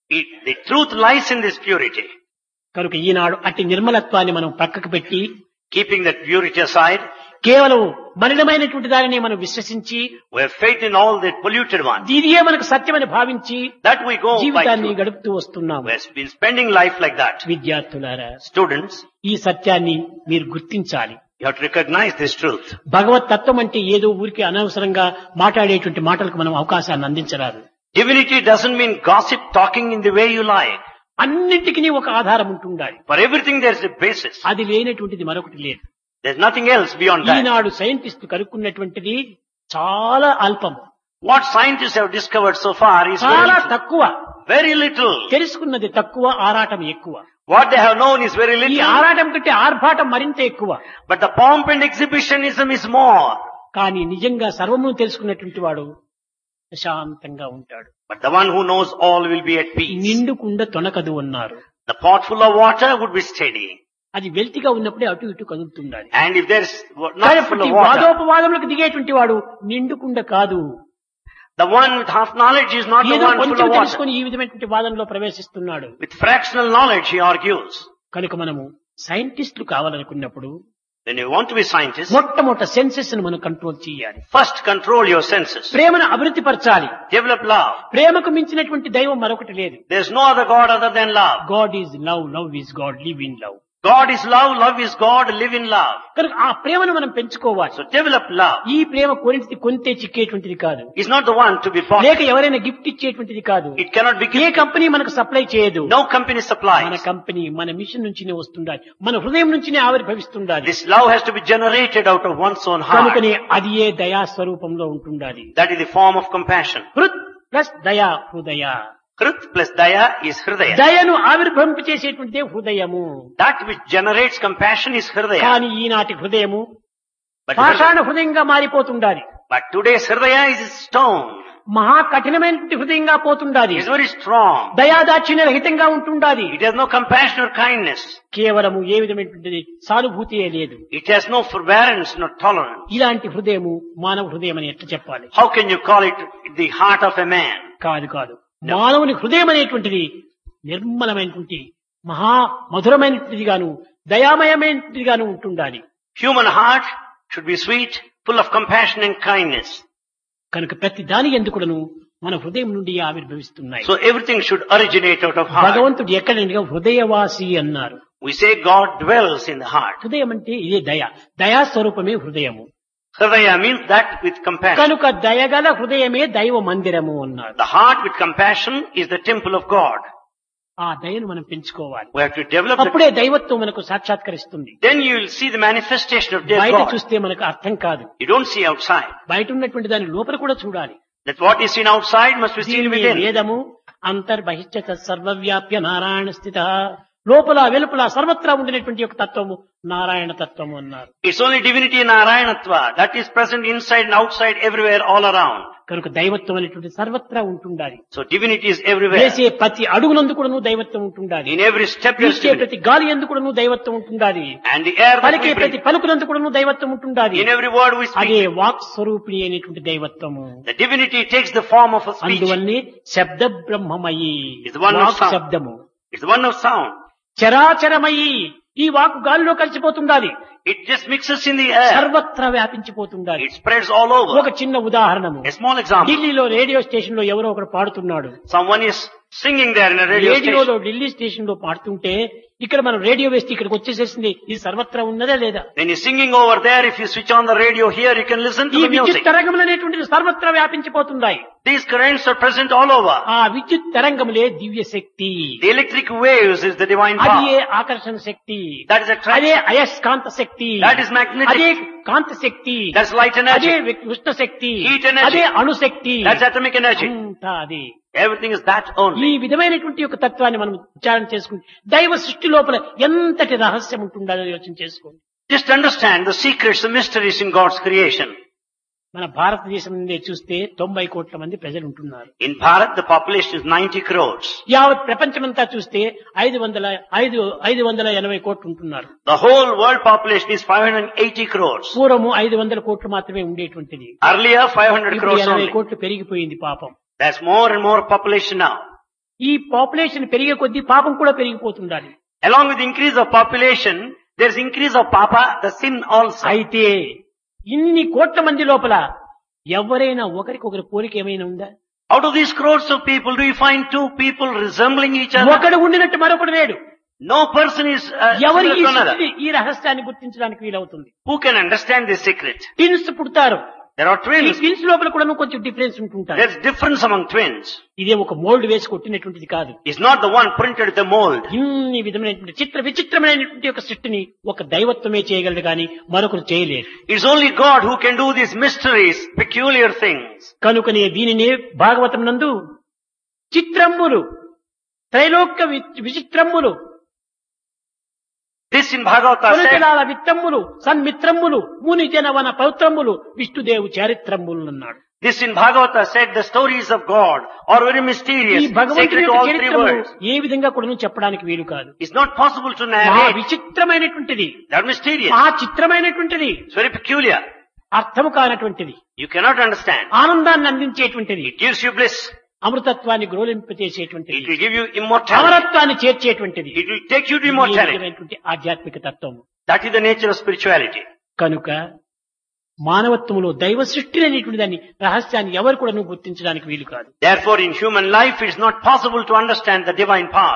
It, the truth lies in this purity. కనుక ఈనాడు అట్టి నిర్మలత్వాన్ని మనం పక్కకు పెట్టి Keeping that purity aside, కేవలం మలినమైనటువంటి దానిని మనం విశ్వసించి we have faith in all the polluted ones. ఇదియే మనకు సత్యమని భావించి That we go by జీవితాన్ని truth. గడుపుతూ వస్తున్నాము We have been spending life like that. విద్యార్థులారా Students, ఈ సత్యాన్ని మీరు గుర్తించాలి you have to recognize this truth. భగవత్ తత్వం అంటే ఏదో ఊరికి అనవసరంగా మాట్లాడేటువంటి మాటలకు మనం అవకాశాన్ని అందించరాదు Divinity doesn't mean gossip talking in the way you like. అన్నింటికి ఒక ఆధారం ఉంటుండాలి For everything there's a basis. అది లేనటువంటిది మరొకటి లేదు There's nothing else beyond that. ఈనాడు సైంటిస్ట్ కనుక్కున్నటువంటిది చాలా అల్పం What scientists have discovered so far is చాలా very, తక్కువ very little. తెలుసుకున్నది తక్కువ ఆరాటం ఎక్కువ What they have known is very ఈ little. ఆరాటం కంటే ఆర్భాటం మరింత ఎక్కువ But the pomp and exhibitionism is more. కానీ నిజంగా సర్వమును తెలుసుకున్నటువంటి వాడు ప్రశాంతంగా ఉంటాడు But the one who knows all will be at peace. నిండుకుండ తొనకదు అన్నారు The pot full of water would be steady. అది వెల్తిగా ఉన్నప్పుడే అటు ఇటు కదులుతుండాలి And if there's wa- కానీ not full ప్రతి of water, వాదోపవాదములకు దిగేటువంటి వాడు నిండుకుండ కాదు the one with half knowledge is not the ఏదో one full కొంచెం of water. తెలుసుకొని ఈ విధమైనటువంటి వాదనలో ప్రవేశిస్తున్నాడు With fractional knowledge he argues. కనుక మనము సైంటిస్టులు కావాలనుకున్నప్పుడు When you want to be scientists, మొట్టమొదట సెన్సెస్ ను మనం కంట్రోల్ చేయాలి first control your senses. ప్రేమను అభివృద్ధి పరచాలి Develop love. ప్రేమకు మించినటువంటి దైవం మరొకటి లేదు There's no other God other than love. God is love love is God live in love God is love, love is God, live in love. కనుక ఆ ప్రేమను మనం పెంచుకోవాలి So develop love. ఈ ప్రేమ కొనిది కొంతే చిక్కేటువంటిది కాదు Is not the one to be bought. లేక ఎవరైనా గిఫ్ట్ ఇచ్చేటువంటిది కాదు It cannot be ఏ given. కంపెనీ మనకు సప్లై చేయదు No company మన supplies. కంపెనీ మన మిషన్ నుంచినే వస్తుండాలి మన హృదయం నుంచినే ఆవిర్భవిస్తుండాలి This love has to be generated out of one's own heart. కనుకనే అది ఏ దయా స్వరూపంలో ఉంటుండాలి That is the form of compassion. హృత్ ప్లస్ దయా హృదయ Krit plus daya is hridaya. దయను ఆవిర్భవింప చేసేటువంటిదే హృదయము That which generates compassion is hridaya. కానీ ఈనాటి హృదయము But, పాషాణ హృదయంగా మారిపోతుండాలి but today's hridaya is stone. మహా కఠినమైనటువంటి హృదయంగా పోతుండాలి It is very strong. దయాదాక్షిణ్య రహితంగా ఉంటుండాలి It has no compassion or kindness. కేవలము ఏ విధమైనటువంటిది సానుభూతియే లేదు It has no forbearance, no tolerance. ఇలాంటి హృదయము మానవ హృదయం అని ఎట్లా చెప్పాలి How can you call it the heart of a man? కాదు కాదు మానవుని హృదయం అనేటువంటిది నిర్మలమైనటువంటి మహా మధురమైనటువంటిది గాను దయామయమైనటువంటిది గాను ఉంటుండాలి Human heart should be sweet, full of compassion and kindness. కనుక ప్రతి దాని ఎందుకును మన హృదయం నుండి ఆవిర్భవిస్తున్నాయి So everything should originate out of heart. భగవంతుడు ఎక్కడంటే హృదయవాసి అన్నారు We say God dwells in the heart. హృదయం అంటే ఇదే దయ దయా స్వరూపమే హృదయము Hridaya means that with compassion. కనుక దయగల హృదయమే దైవ మందిరము అన్నారు The heart with compassion is the temple of God. ఆ దయను మనం పెంచుకోవాలి We have to develop it. అప్పుడే దైవత్వం మనకు సాక్షాత్కరిస్తుంది Then you will see the manifestation of dear బయట God. చూస్తే మనకు అర్థం కాదు You don't see outside. బయట ఉన్నటువంటి దాని లోపల కూడా చూడాలి That what is seen outside must be seen దీనిని within. వేదము అంతర్బహిష్ట సర్వవ్యాప్య నారాయణ స్థిత లోపల వెలుపల సర్వత్రా ఉండినటువంటి యొక్క తత్వము నారాయణ తత్వము అన్నారు It's only divinity in Narayanatva that is present inside and outside everywhere all around. కనుక దైవత్వం అనేటువంటి సర్వత్రా ఉంటుండాలి So divinity is everywhere. వేసే ప్రతి అడుగునందు కూడాను దైవత్వం ఉంటుండాలి In every step there is పీల్చే divinity. ప్రతి గాలి ఎందు కూడాను దైవత్వం ఉంటుండాలి And the air that పలికే we ప్రతి breathe. పలుకునందు కూడాను దైవత్వం ఉంటుండాలి In every word we అదే speak. వాక్ స్వరూపిణి అయినటువంటి దైవత్వము The divinity takes the form of a speech. అందువల్లే శబ్ద బ్రహ్మమయి It's the one of వాక్ sound. శబ్దము It's the one of sound. చరాచరమయి ఈ వాక్ గాలిలో కలిసిపోతుండాలి It just mixes in the air. సర్వత్రా వ్యాపించిపోతుండాలి It spreads all over. ఒక చిన్న ఉదాహరణము A small example. ఢిల్లీలో రేడియో స్టేషన్ లో ఎవరో ఒకడు పాడుతున్నాడు Someone is singing there in a radio station. రేడియోలో ఢిల్లీ స్టేషన్ లో పాడుతుంటే ఇక్కడ మనం రేడియో వేస్తే ఇక్కడికి వచ్చేసేసింది ఇది సర్వత్రా ఉన్నదా లేదా When he's singing over there, if you switch on the radio here, you can listen ఈ to the విద్యుత్ music. తరంగములు అనేటువంటిది సర్వత్రా వ్యాపించిపోతున్నాయి These currents are present all over. ఆ విద్యుత్ తరంగములే దివ్య శక్తి The electric waves is the divine అది power. ఏ ఆకర్షణ శక్తి That is అదే attraction. అయస్కాంత శక్తి That is magnetic. అదే కాంత శక్తి That's light అదే energy. ఉష్ణ శక్తి Heat energy. అదే అణుశక్తి That's atomic energy. అంతా అది Everything is that ఈ only. విధమైనటువంటి యొక్క తత్వాన్ని మనం విచారణ చేసుకుంటే దైవ సృష్టి లోపల ఎంతటి రహస్యం ఉంటుందో యోచన చేసుకోండి Just understand the secrets, the mysteries in God's creation. మన భారతదేశం నుండి చూస్తే తొంభై కోట్ల మంది ప్రజలు ఉంటున్నారు In Bharat, the population is 90 crores. యావత్ ప్రపంచమంతా చూస్తే ఐదు వందల ఐదు ఐదు వందల ఎనభై కోట్లు ఉంటున్నారు The whole world population is 580 crores. పూర్వము ఐదు వందల కోట్లు మాత్రమే ఉండేటువంటిది Earlier, 500 ఇప్పుడు crores ఎనభై only. కోట్లు పెరిగిపోయింది పాపం There's more and more population now. ఈ పాపులేషన్ పెరిగే కొద్దీ పాపం కూడా పెరిగిపోతుండాలి Along with the increase of population, there's increase of papa, the sin also. అయితే ఇన్ని కోట్ల మంది లోపల ఎవరైనా ఒకరికొకరి పోలిక ఏమైనా ఉందా Out of these crores of people, do you find two people resembling each other? ఒకడు ఉండినట్టు మరొకడు లేడు No person is uh, ఎవరు similar ఈ to another. స్థితిని, ఈ రహస్యాన్ని గుర్తించడానికి వీలవుతుంది Who can understand this secret? Twins పుడతారు There are ఈ twins. ట్విన్స్ లోపల కూడా కొంచెం డిఫరెన్స్ ఉంటుంటారు There's difference among twins. ఇదే ఒక మోల్డ్ వేసి కొట్టినటువంటిది కాదు It's not the one printed with the mold. ఇన్ని విధమైనటువంటి చిత్ర విచిత్రమైనటువంటి ఒక సృష్టిని ఒక దైవత్వమే చేయగలడు కానీ మరొకరు చేయలేరు It's only God who can do these mysteries, peculiar things. కనుకనే దీనినే భాగవతం నందు చిత్రమ్ములు త్రైలోక్య వి- విచిత్రమ్ములు This in Bhagavata said, కొలతలాల విత్తమ్ములు సన్మిత్రమ్ములు ముని జనవన పౌత్రమ్ములు విష్ణుదేవు చారిత్రమ్ములు అన్నాడు this in Bhagavata said the stories of God are very ఈ mysterious, భగవంతుని sacred to యొక్క all three చరిత్రము worlds. ఏ విధంగా కూడా చెప్పడానికి వీలు కాదు It's not possible to ఆ narrate. విచిత్రమైనటువంటిది They're mysterious. ఆ చిత్రమైనటువంటిది It's very peculiar. అర్థము కానటువంటిది You cannot understand. ఆనందాన్ని అందించేటువంటిది It gives you bliss. అమృతత్వాన్ని It గ్రోలింపచేసేటువంటిది will give you immortality. అమరత్వాన్ని చేర్చేటువంటిది It will take you to ఈ immortality. విధమైనటువంటి ఆధ్యాత్మిక తత్వం That is the nature of spirituality. కనుక మానవత్వంలో దైవ సృష్టి అనేటువంటి దాన్ని రహస్యాన్ని ఎవరు కూడా గుర్తించడానికి వీలు కాదు Therefore, in human life, it is not possible to understand the divine power.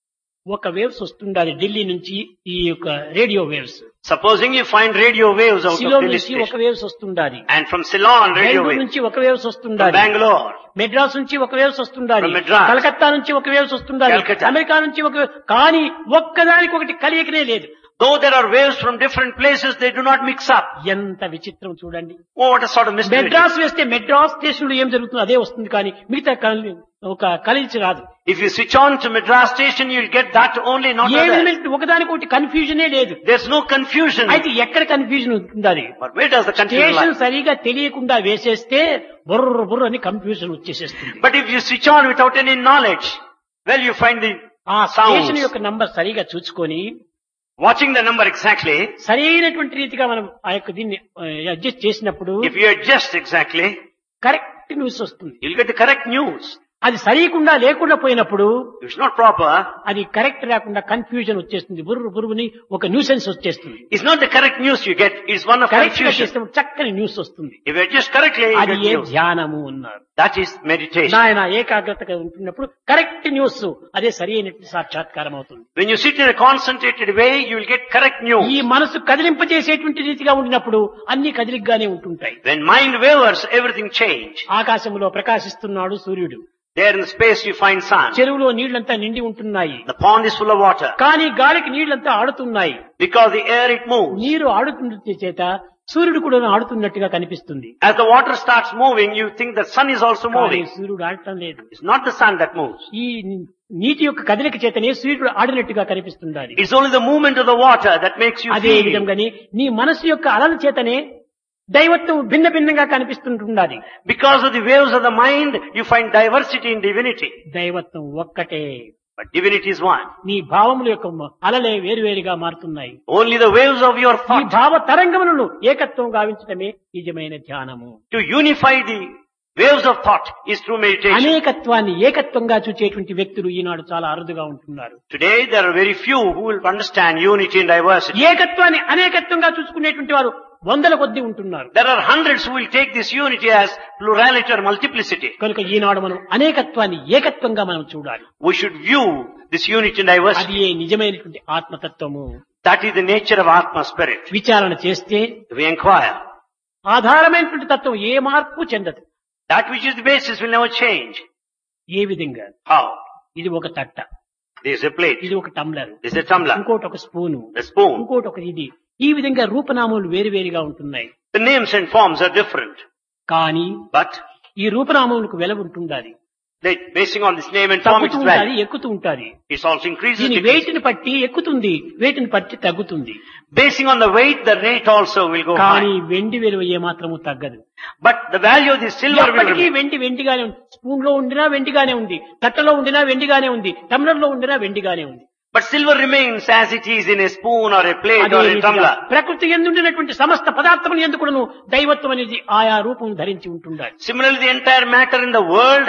ఒక వేవ్స్ వస్తుండాలి ఢిల్లీ నుంచి ఈ యొక్క radio waves Supposing you find radio waves out సిలో of Delhi నుంచి ఒక station, వేవ్స్ వస్తుండాలి and from Ceylon, radio Bengaluru waves, నుంచి ఒక వేవ్స్ from వస్తుండాలి Bangalore, మెడ్రాస్ నుంచి ఒక వేవ్స్ వస్తుండాలి From Madras. కలకత్తా నుంచి ఒక వేవ్స్ వస్తుండాలి Calcutta. అమెరికా నుంచి ఒక wave- కానీ ఒక్కదానికి ఒకటి కలియకనే లేదు though there are waves from different places, they do not mix up. ఎంత విచిత్రం చూడండి Oh, what a sort of mystery. it is. Madras వేస్తే మెడ్రాస్ స్టేషన్ లో ఏం జరుగుతుందో అదే వస్తుంది కానీ మిగతా కలి- ఒక కలిసి రాదు If you switch on to Madras station, you'll get that only, not A other. విధమైన ఒకదానికి ఒకటి కన్ఫ్యూజనే లేదు There's no confusion. అయితే ఎక్కడ కన్ఫ్యూజన్ ఉంటుందని But where does the confusion station lie? సరిగా తెలియకుండా వేసేస్తే బుర్ర బుర్ర అని కన్ఫ్యూజన్ వచ్చేసేస్తుంది But if you switch on without any knowledge, well, you find the ఆ స్టేషన్ sounds. యొక్క నంబర్ సరిగా చూసుకొని Watching the number exactly, సరైనటువంటి రీతిగా మనం ఆ యొక్క దీన్ని అడ్జస్ట్ చేసినప్పుడు if you adjust exactly, correct news వస్తుంది you'll get the correct news. అది సరికుండా లేకుండా పోయినప్పుడు If it's not proper, అది కరెక్ట్ లేకుండా కన్ఫ్యూజన్ వచ్చేస్తుంది బుర్రు బుర్రుని ఒక న్యూసెన్స్ వచ్చేస్తుంది it's not the correct news you get, it's one of correct గా confusion. చేసినప్పుడు చక్కని న్యూస్ వస్తుంది If you adjust correctly, you అది get ఏ news. ధ్యానము అన్నారు That is meditation. నాయన ఏకాగ్రతగా ఉంటున్నప్పుడు కరెక్ట్ న్యూస్ అదే సరి అయినటువంటి సాక్షాత్కారం అవుతుంది When you sit in a concentrated way, you will get correct ఈ news. మనసు కదిలింపజేసేటువంటి రీతిగా ఉండినప్పుడు అన్ని కదిలిగ్గానే ఉంటుంటాయి When mind wavers, everything change. ఆకాశంలో ప్రకాశిస్తున్నాడు సూర్యుడు There in space you find sun. చెరువులో నీళ్లంతా నిండి ఉంటున్నాయి The pond is full of water. కానీ గాలికి నీళ్లంతా ఆడుతున్నాయి Because the air it moves. నీరు ఆడుతున్న చేత సూర్యుడు కూడా ఆడుతున్నట్టుగా కనిపిస్తుంది As the water starts moving, you think the sun is also కానీ moving. సూర్యుడు ఆడటం లేదు It's not the sun that moves. ఈ నీటి యొక్క కదలిక చేతనే సూర్యుడు ఆడినట్టుగా కనిపిస్తుండాలి It's only the movement of the water that makes you అదే feel. విధంగానే నీ మనసు యొక్క అలల చేతనే దైవత్వం భిన్న భిన్నంగా కనిపిస్తుంటుండాలి Because of the waves of the mind, you find diversity in divinity. దైవత్వం ఒక్కటే But divinity is one. నీ భావముల యొక్క మ- అలలే వేరువేరుగా మారుతున్నాయి Only the waves of your ఈ thought భావ తరంగములను ఏకత్వం గావించడమే నిజమైన ధ్యానము to unify the waves of thought is through meditation. అనేకత్వాన్ని ఏకత్వంగా చూచేటువంటి వ్యక్తులు ఈనాడు చాలా అరుదుగా ఉంటున్నారు Today there are very few who will understand unity and diversity. ఏకత్వాన్ని అనేకత్వంగా చూసుకునేటువంటి వారు వందల కొద్ది ఉంటున్నారు There are hundreds who will take this unity as plurality or multiplicity. కనుక ఈనాడు మనం అనేకత్వాన్ని ఏకత్వంగా మనం చూడాలి We should view this unity and అది diversity. ఏ నిజమైనటువంటి ఆత్మతత్వము That is the nature of Atma spirit. విచారణ చేస్తే We inquire. ఆధారమైనటువంటి తత్వం ఏ మార్పు చెందదు That which is the basis will never change. ఏ విధంగా How? ఇది ఒక తట్ట This is a plate. ఇది ఒక tumbler This is a tumbler. ఇంకోటి ఒక స్పూను A spoon. ఇంకోటి ఒక ఇది ఈ విధంగా రూపనామములు వేరువేరుగా ఉంటున్నాయి The names and forms are different. కానీ But ఈ రూపనామములకు వెల ఉంటుండాలి they, basing on this name and form, తగ్గుతూ it's ఉంటాది value. ఎక్కుతూ ఉంటాది It also increases. దీని decreases. వెయిట్ ని బట్టి ఎక్కుతుంది వెయిట్ ని బట్టి తగ్గుతుంది Basing on the weight, the rate also will go కానీ high. వెండి విలువ ఏ మాత్రము తగ్గదు But the value of the silver will ఎప్పటికీ remain. వెండి వెండిగానే ఉంది స్పూన్ లో ఉండినా వెండిగానే ఉంది తట్టలో ఉండినా వెండిగానే ఉంది టమ్లర్ లో ఉండినా వెండిగానే ఉంది But silver remains as it is in a spoon or a plate అదే or a రీతిగా tumbler. ప్రకృతి ఎందుండినటువంటి సమస్త పదార్థములు ఎందుకును దైవత్వం అనేది ఆయా రూపం ధరించి ఉంటుండాలి Similarly, the entire matter in the world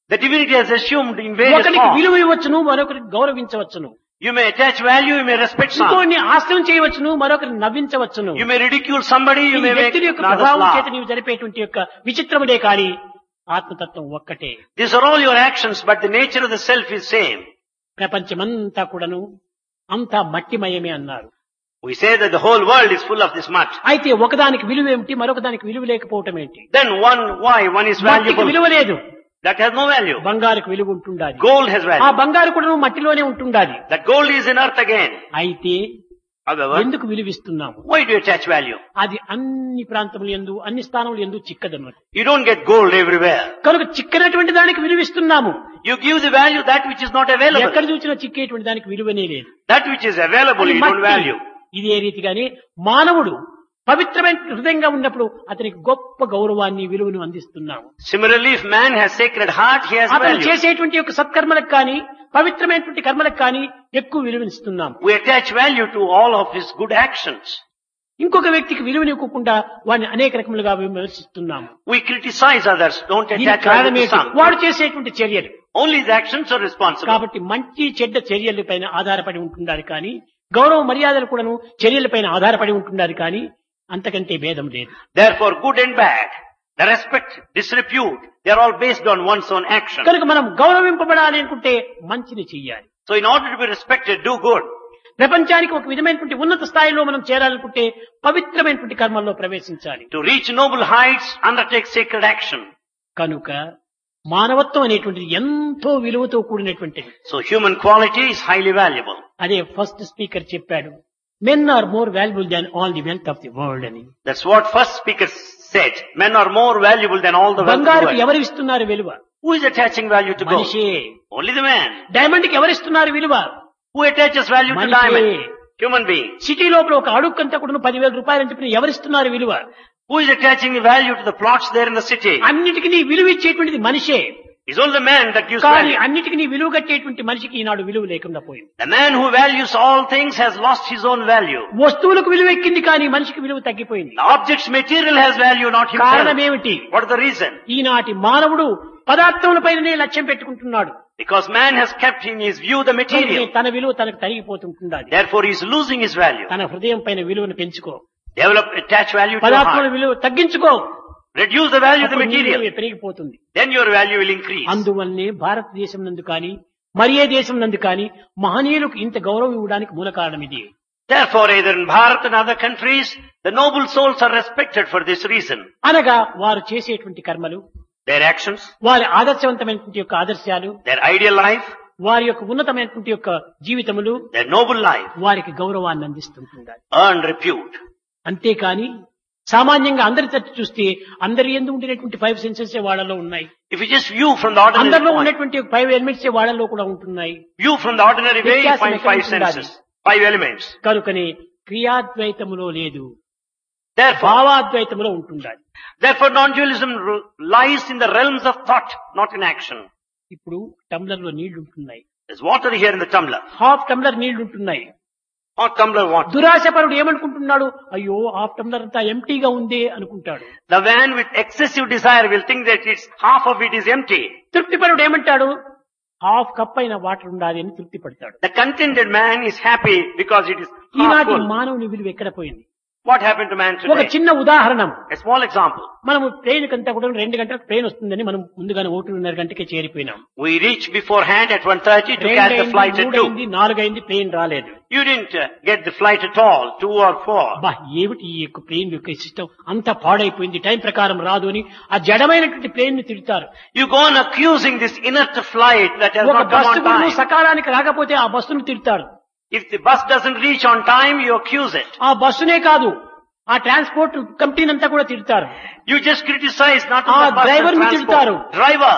The divinity has assumed in various ఒకరికి forms. విలువ ఇవ్వచ్చును మరొకరికి గౌరవించవచ్చును You may attach value, you may respect some. ఇంకోని ఆశ్రయం చేయవచ్చును మరొకరిని నవ్వించవచ్చును You may ridicule somebody, you ఇది may make వ్యక్తుల యొక్క others ప్రభావం చేత laugh. నీవు జరిపేటువంటి యొక్క విచిత్రములే కాని ఆత్మతత్వం ఒక్కటే These are all your actions, but the nature of the self is same. ప్రపంచమంతా కూడాను అంతా మట్టిమయమే అన్నారు We say that the whole world is full of this mud. అయితే ఒకదానికి విలువ ఏమిటి మరొక దానికి విలువ లేకపోవటం ఏంటి Then one, why? One is మట్టికి valuable. విలువ లేదు That has no value. బంగారుకు విలువ ఉంటుండాలి Gold has ఆ value. బంగారు కూడా మట్టిలోనే ఉంటుండాలి That gold is in earth again. అయితే However, ఎందుకు విలువిస్తున్నాము why do you attach value? అది అన్ని ప్రాంతములు ఎందు అన్ని స్థానములు ఎందు చిక్కదన్నమాట You don't get gold everywhere. కనుక చిక్కనటువంటి దానికి విలువిస్తున్నాము You give the value that which is not ఎక్కడ available. చూసినా చిక్కేటువంటి దానికి విలువనే లేదు That which is available, అది you don't మట్టి. value. ఇదే రీతిగానే మానవుడు పవిత్రమైన హృదయంగా ఉన్నప్పుడు అతనికి గొప్ప గౌరవాన్ని విలువను అందిస్తున్నాము Similarly, if man has sacred heart, he has అతను value. చేసేటువంటి యొక్క సత్కర్మలకు కానీ పవిత్రమైనటువంటి కర్మలకు కానీ ఎక్కువ విలువనిస్తున్నాము We attach value to all of his good actions. ఇంకొక వ్యక్తికి విలువనివ్వకుండా వాడిని అనేక రకములుగా విమర్శిస్తున్నాము We criticize others, don't దీనికి attach value కారణం to ఏంటి? some. వాడు చేసేటువంటి చర్యలు Only his actions are responsible. కాబట్టి మంచి చెడ్డ చర్యల పైన ఆధారపడి ఉంటున్నారు కానీ గౌరవ మర్యాదలు కూడాను చర్యలపైన ఆధారపడి ఉంటున్నారు కానీ అంతకంటే భేదం లేదు Therefore, good and bad, the respect, disrepute, they are all based on one's own action. కనుక మనం గౌరవింపబడాలి అనుకుంటే మంచిని చెయ్యాలి So in order to be respected, do good. ప్రపంచానికి ఒక విధమైనటువంటి ఉన్నత స్థాయిలో మనం చేరాలనుకుంటే పవిత్రమైనటువంటి కర్మల్లో ప్రవేశించాలి To reach noble heights, undertake sacred action. కనుక మానవత్వం అనేటువంటిది ఎంతో విలువతో కూడినటువంటిది So human quality is highly valuable. అదే ఫస్ట్ స్పీకర్ చెప్పాడు men are more valuable than all the wealth of the world అని That's what first speaker said. Men are more valuable than all the wealth of the బంగారుకి world. ఎవరు ఇస్తున్నారు విలువ Who is attaching value to gold? మనిషే Only the man. Diamond కి ఎవరిస్తున్నారు విలువ Who attaches value to మనిషే. diamond? Human being. City లోపల ఒక అడుక్కంతా కూడా పదివేల రూపాయలు అని చెప్పిన ఎవరిస్తున్నారు విలువ Who is attaching value to the plots there in the city? అన్నిటికీ నీ విలువ ఇచ్చేటువంటిది మనిషే It's only the man that gives కానీ value. అన్నిటికీ నీ విలువ కట్టేటువంటి మనిషికి ఈనాడు విలువ లేకుండా పోయింది The man who values all things has lost his own value. వస్తువులకు విలువ ఎక్కింది కానీ మనిషికి విలువ తగ్గిపోయింది The object's material has value, not కారణం himself. ఏమిటి What is the reason? ఈనాటి మానవుడు పదార్థములపైననే లక్ష్యం పెట్టుకుంటున్నాడు Because man has kept in his view the కనుకనే material. తన విలువ తనకు తరిగిపోతుంటున్నది Therefore he is losing his value. తన హృదయం పైన విలువను పెంచుకో Develop, attach value to your పదార్థముల heart. విలువ తగ్గించుకో Reduce the value of the అప్పుడు నీ material. విలువ పెరిగిపోతుంది Then your value will increase. అందువల్లనే భారతదేశం నందు కానీ మరి ఏ దేశం నందు కానీ మహనీయులకు ఇంత గౌరవం ఇవ్వడానికి మూల కారణం ఇది Therefore, either in Bharat and other countries, the noble souls are respected for this reason. అనగా వారు చేసేటువంటి కర్మలు Their actions, వారి ఆదర్శవంతమైనటువంటి యొక్క ఆదర్శాలు their ideal life, వారి యొక్క ఉన్నతమైనటువంటి యొక్క జీవితములు their noble life, వారికి గౌరవాన్ని అందిస్తుంటుండాలి earn repute. అంతేకాని సామాన్యంగా అందరి తట్టు చూస్తే అందరి ఎందు ఉండేటువంటి ఫైవ్ సెన్సెస్ వాళ్ళలో ఉన్నాయి If you just view from the ordinary అందరిలో point, ఉన్నటువంటి ఫైవ్ ఎలిమెంట్స్ వాళ్ళలో కూడా ఉంటున్నాయి view from the ordinary way, you వ్యత్యాసం find ఎక్కడ five ఉంటుండాలి? senses, five elements. కనుకనే క్రియాద్వైతములో లేదు Therefore, భావాద్వైతములో ఉంటుండాలి therefore non-dualism r- lies in the realms of thought, not in action. ఇప్పుడు టంబ్లర్ లో నీళ్లు ఉంటున్నాయి There's water here in the tumbler. Half tumbler నీళ్లు ఉంటున్నాయి Or tumbler water. దురాశపరుడు ఏమనుకుంటున్నాడు అయ్యో హాఫ్ టంబ్లర్ అంతా ఎంటీగా ఉందే అనుకుంటాడు The man with excessive desire will think that it's half of it is empty. తృప్తిపరుడు ఏమంటాడు హాఫ్ కప్ అయిన వాటర్ ఉండాలి అని తృప్తి పడతాడు The contented man is happy because it is half ఈనాటి full. మానవుని విలువ ఎక్కడ పోయింది What happened to man ఒక today? చిన్న ఉదాహరణ A small example. మనము ట్రైన్ కంతా కూడా రెండు గంటలకు ట్రైన్ వస్తుందని మనం ముందుగానే ఒకటిన్నర గంటకే చేరిపోయినాం We reached beforehand at 1.30 to train catch the flight at 2. అయింది నాలుగైంది ట్రైన్ రాలేదు You didn't uh, get the flight at all, 2 or 4. బా ఏమిటి ఈ యొక్క ప్లేన్ యొక్క సిస్టమ్ అంతా పాడైపోయింది టైం ప్రకారం రాదు అని ఆ జడమైనటువంటి ప్లేన్ ని తిడతారు You go on accusing this inert flight that has ఒక not come బస్సు on కూడా time. సకాలానికి రాకపోతే ఆ బస్సును తిడతారు If the bus doesn't reach on time, you accuse it. ఆ బస్సునే కాదు ఆ ట్రాన్స్పోర్ట్ కంపెనీ అంతా కూడా తిడతారు You just criticize not ఆ only the bus driver and ని తిడతారు. transport. Driver.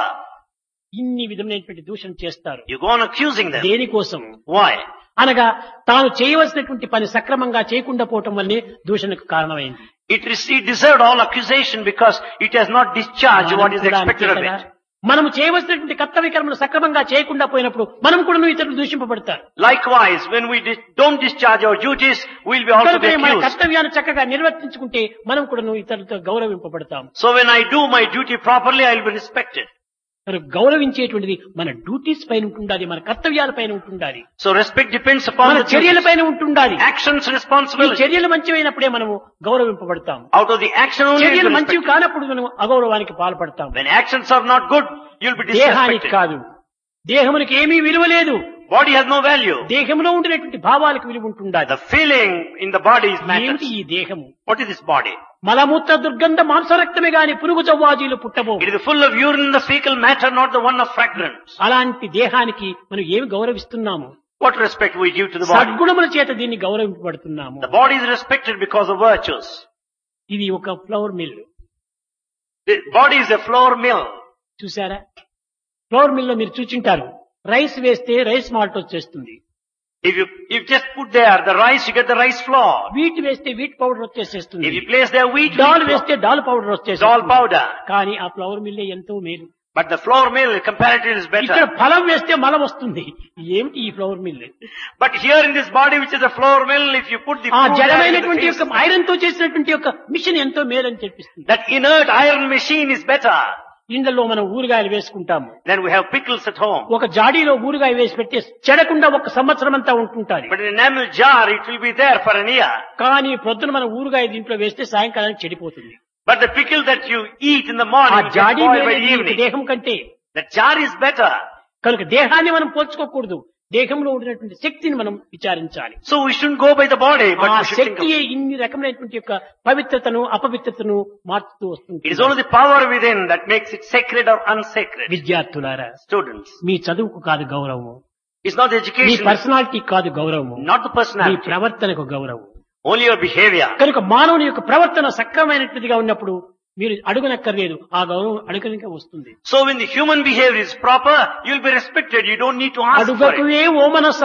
ఇన్ని విధమైనటువంటి దూషణ చేస్తారు You go on accusing them. దేనికోసం Why? అనగా తాను చేయవలసినటువంటి పని సక్రమంగా చేయకుండా పోవటం వల్లే దూషణకు కారణమైంది It, rece- it deserved all accusation because it has not discharged మనం what is కూడా expected అంతే of కదా. it. మనము చేయవలసినటువంటి కర్తవ్య కర్మలు సక్రమంగా చేయకుండా పోయినప్పుడు మనం కూడా ఇతరులు దూషింపబడతారు Likewise, when we dis- don't discharge our duties, we'll be also be కనుక మన accused. కర్తవ్యాన్ని చక్కగా నిర్వర్తించుకుంటే మనం కూడా ఇతరులతో గౌరవింపబడతాం So when I do my duty properly, I'll be respected. మరి గౌరవించేటువంటిది మన డ్యూటీస్ పైన ఉంటుండాలి మన కర్తవ్యాల పైన ఉంటుండాలి So respect depends upon మన the చర్యల duties. పైన ఉంటుండాలి actions ఈ responsibility. చర్యలు మంచివైనప్పుడే మనము గౌరవింపబడతాం Out of the action only you చర్యలు will మంచివి respect. కానప్పుడు మనం అగౌరవానికి పాల్పడతాం When actions are not good, you'll be దేహానికి disrespected. కాదు దేహమునికి ఏమీ విలువ లేదు Body has no value. దేహంలో ఉండినటువంటి భావాలకు విలువ ఉంటుండాలి The feeling in the body is matters. ఏమిటి ఈ దేహము What is this body? మలమూత్ర దుర్గంధ మాంసరక్తమే గాని పురుగు చవ్వాజీలు పుట్టబో It is full of urine, the fecal matter, not the one of fragrance. అలాంటి దేహానికి మనం ఏమి గౌరవిస్తున్నాము What respect we give to the body? సద్గుణముల చేత దీన్ని గౌరవింపబడుతున్నాము The body is respected because of virtues. ఇది ఒక flour mill The body is a flour mill. చూసారా flour mill లో మీరు చూచింటారు రైస్ వేస్తే రైస్ మాల్ట్ వచ్చేస్తుంది If you, if you just put there the rice, you get the rice flour. Wheat వేస్తే wheat powder వచ్చేసేస్తుంది If you place there wheat, dal wheat flour. వేస్తే dal powder Dal వచ్చేస్తుంది powder. కానీ ఆ ఫ్లవర్ మిల్లే ఎంతో మేలు But the flour mill comparatively is ఇక్కడ better. ఫలం వేస్తే మలం వస్తుంది ఏమిటి ఈ flour mill But here in this body which is a flour mill, if you put the ఆ fruit there in the జడమైనటువంటి face, యొక్క ఐరన్ తో చేసినటువంటి యొక్క మిషన్ ఎంతో మేలని చెప్పిస్తుంది that inert iron machine is better. ఇండ్లలో మనం ఊరగాయలు వేసుకుంటాము Then we have pickles at home. ఒక జాడీలో ఊరగాయ వేసి పెట్టి చెడకుండా ఒక సంవత్సరం అంతా ఉంటుంటారు But in an enamel jar, it will be there for an year. కానీ ప్రొద్దున మనం ఊరగాయ దీంట్లో వేస్తే సాయంకాలానికి చెడిపోతుంది But the pickle that you eat in the ఆ morning gets జాడీ spoiled by వేరే the ఈ evening. దేహం కంటే The jar is better. కనుక దేహాన్ని మనం పోల్చుకోకూడదు దేహంలో ఉండినటువంటి శక్తిని మనం విచారించాలి So we shouldn't go by the body, but ఆ we should think of శక్తియే ఇన్ని రకమైనటువంటి యొక్క పవిత్రతను అపవిత్రతను మార్చుతూ It వస్తుంది is only the power within that makes it sacred or unsacred. విద్యార్థులారా Students, మీ చదువుకు కాదు గౌరవము it's not the మీ education, పర్సనాలిటీ కాదు గౌరవము not the మీ personality, ప్రవర్తనకు గౌరవం only your behavior. కనుక మానవుని యొక్క ప్రవర్తన సక్రమైనటువంటిదిగా ఉన్నప్పుడు మీరు అడుగునక్కర్లేదు ఆ గౌరవం అడుగనిక వస్తుంది So when the human behavior is proper, you'll be respected. You don't need to ask for it. అడుగకువే ఓ మనస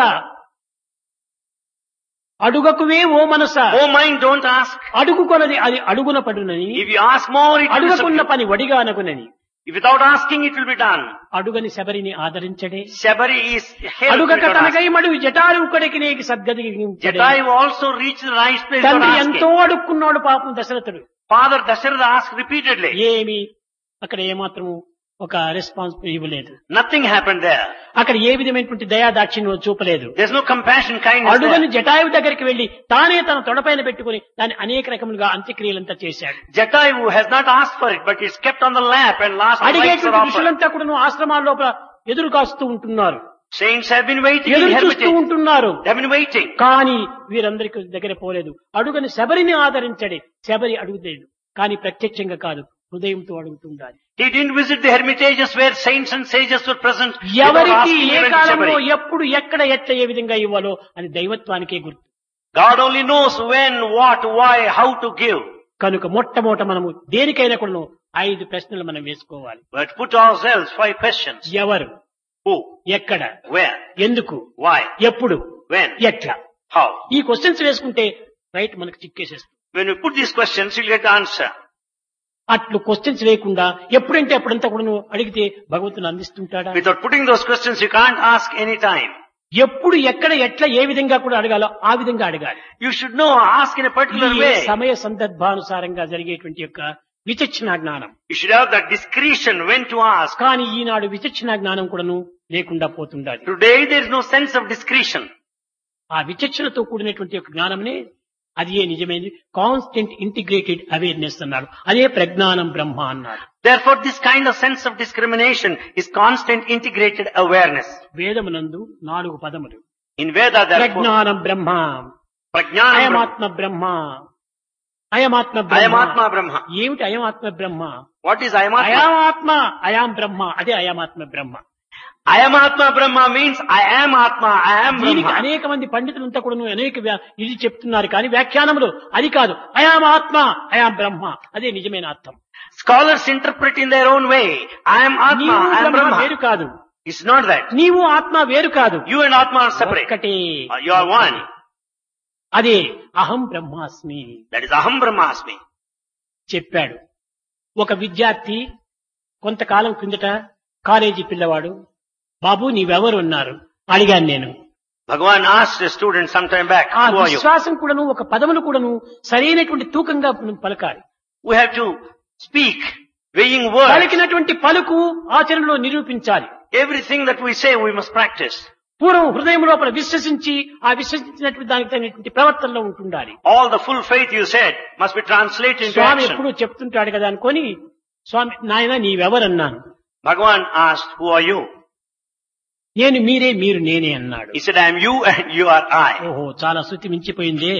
అడుగకువే ఓ మనస Oh mind, don't ask. అడుగుకొనది అది అడుగున పడునని If you ask more, it will be అడుగకున్న subdued. పని వడిగా అనగునని If without asking, it will be done. అడుగని శబరిని ఆదరించడే Shabari is held అడుగక without తనకై asking. మడు జటాలు ఉక్కడికి నీకు సద్గతి Jatai also reached the right place without తండ్రి ఎంతో asking. అడుక్కున్నాడు పాపం దశరథుడు Father Dasharatha asked repeatedly. ఏమి అక్కడ ఏమాత్రము ఒక రెస్పాన్స్ ఇవ్వలేదు Nothing happened there. అక్కడ ఏ విధమైనటువంటి దయా దాక్షిణ్యం చూపలేదు There's no compassion, kindness అడుగని there. Jatayu దగ్గరికి వెళ్లి తానే తన తొడపైన పెట్టుకుని దాన్ని అనేక రకములుగా అంత్యక్రియలంతా చేశాడు Jatayu has not asked for it, but it's kept on the lap and last rites are అడిగేటువంటి offered. ఋషులంతా కూడా ఆశ్రమాల లోపల ఎదురు కాస్తూ ఉంటున్నారు Saints have been waiting in ఎదురు చూస్తూ hermitage. ఉంటున్నారు They have been waiting. కానీ వీరందరికి దగ్గర పోలేదు అడుగని శబరిని ఆదరించడే శబరి అడుగులేదు కానీ ప్రత్యక్షంగా కాదు హృదయంతో అడుగుతుండాలి He didn't visit the hermitages where saints and sages were present. without ఎవరికి asking ఏ even to కాలంలో Shabari. ఎప్పుడు ఎక్కడ ఎట్ల ఏ విధంగా ఇవ్వాలో అని దైవత్వానికే గుర్తు God only knows when, what, why, how to give. కనుక మొట్టమొదట మనము దేనికైనా కూడా ఐదు ప్రశ్నలు మనం వేసుకోవాలి But put ourselves five questions. ఎవరు Who? ఎక్కడ Where? ఎందుకు Why? ఎప్పుడు When? ఎట్లా How? ఈ క్వశ్చన్స్ వేసుకుంటే రైట్ మనకు చిక్కేసేస్తుంది When you put these questions, you'll get the answer. అట్లు క్వశ్చన్స్ లేకుండా ఎప్పుడంటే అప్పుడంతా కూడా నువ్వు అడిగితే భగవంతుని అందిస్తుంటాడా Without putting those questions, you can't ask any time. ఎప్పుడు ఎక్కడ ఎట్లా ఏ విధంగా కూడా అడగాలో ఆ విధంగా అడగాలి You should know, ask in a particular ఇది way. సమయ సందర్భానుసారంగా జరిగేటువంటి యొక్క విచక్షణ జ్ఞానం You should have that discretion when to ask. కానీ ఈనాడు విచక్షణ జ్ఞానం కూడాను లేకుండా పోతుండాలి Today there is no sense of discretion. ఆ విచక్షణతో కూడినటువంటి యొక్క జ్ఞానమనే అది ఏ నిజమైనది కాన్స్టెంట్ ఇంటిగ్రేటెడ్ అవేర్నెస్ అన్నాడు అదే ప్రజ్ఞానం బ్రహ్మ అన్నాడు Therefore this kind of sense of discrimination is constant integrated awareness. వేదమునందు నాలుగు పదములు In Veda therefore, ప్రజ్ఞానం బ్రహ్మ Prajnana Brahma, అయమాత్మ బ్రహ్మ అయమాత్మ బ్రహ్మ Ayamatma Brahma. ఏమిటి అయమాత్మ బ్రహ్మ What is Ayamatma? అయామాత్మ అయాం బ్రహ్మ అదే అయమాత్మ బ్రహ్మ Ayamatma Brahma means I am Atma, I am దీనికి Brahma. అనేక మంది పండితులంతా కూడా అనేక వ్యా- ఇది చెప్తున్నారు కానీ వ్యాఖ్యానములు అది కాదు అయాం ఆత్మ అయాం బ్రహ్మ అదే నిజమైన అర్థం Scholars interpret in their own way. I am Atma, నీవు I am బ్రహ్మ వేరు Brahma. కాదు It's not that. నీవు ఆత్మ వేరు కాదు You and Atma are separate. ఒక్కటే Uh, You are one. అదే అహం బ్రహ్మాస్మి That is Aham Brahmasmi. చెప్పాడు ఒక విద్యార్థి కొంతకాలం కిందట కాలేజీ పిల్లవాడు బాబు నీవెవరు ఉన్నారు అడిగాను నేను Bhagavan asked a student some time back, ఆ who are you? విశ్వాసం కూడాను ఒక పదములు కూడాను సరైనటువంటి తూకంగా మనం పలకాలి We have to speak Weighing words. పలికినటువంటి పలుకు ఆచరణలో నిరూపించాలి Everything that we say, we must practice. పూర్వం హృదయం లోపల విశ్వసించి ఆ విశ్వసించినటువంటి దానికి తగినటువంటి ప్రవర్తనలో ఉంటుండాలి All the full faith you said must be translated into Swamy action. ఎప్పుడు చెప్తుంటాడు కదా అనుకొని స్వామి నాయన నీవెవరన్నాను Bhagavan asked, who are you? నేను మీరే మీరు నేనే అన్నాడు He said, I am you and you are I. ఓహో చాలా శృతి మించిపోయిందే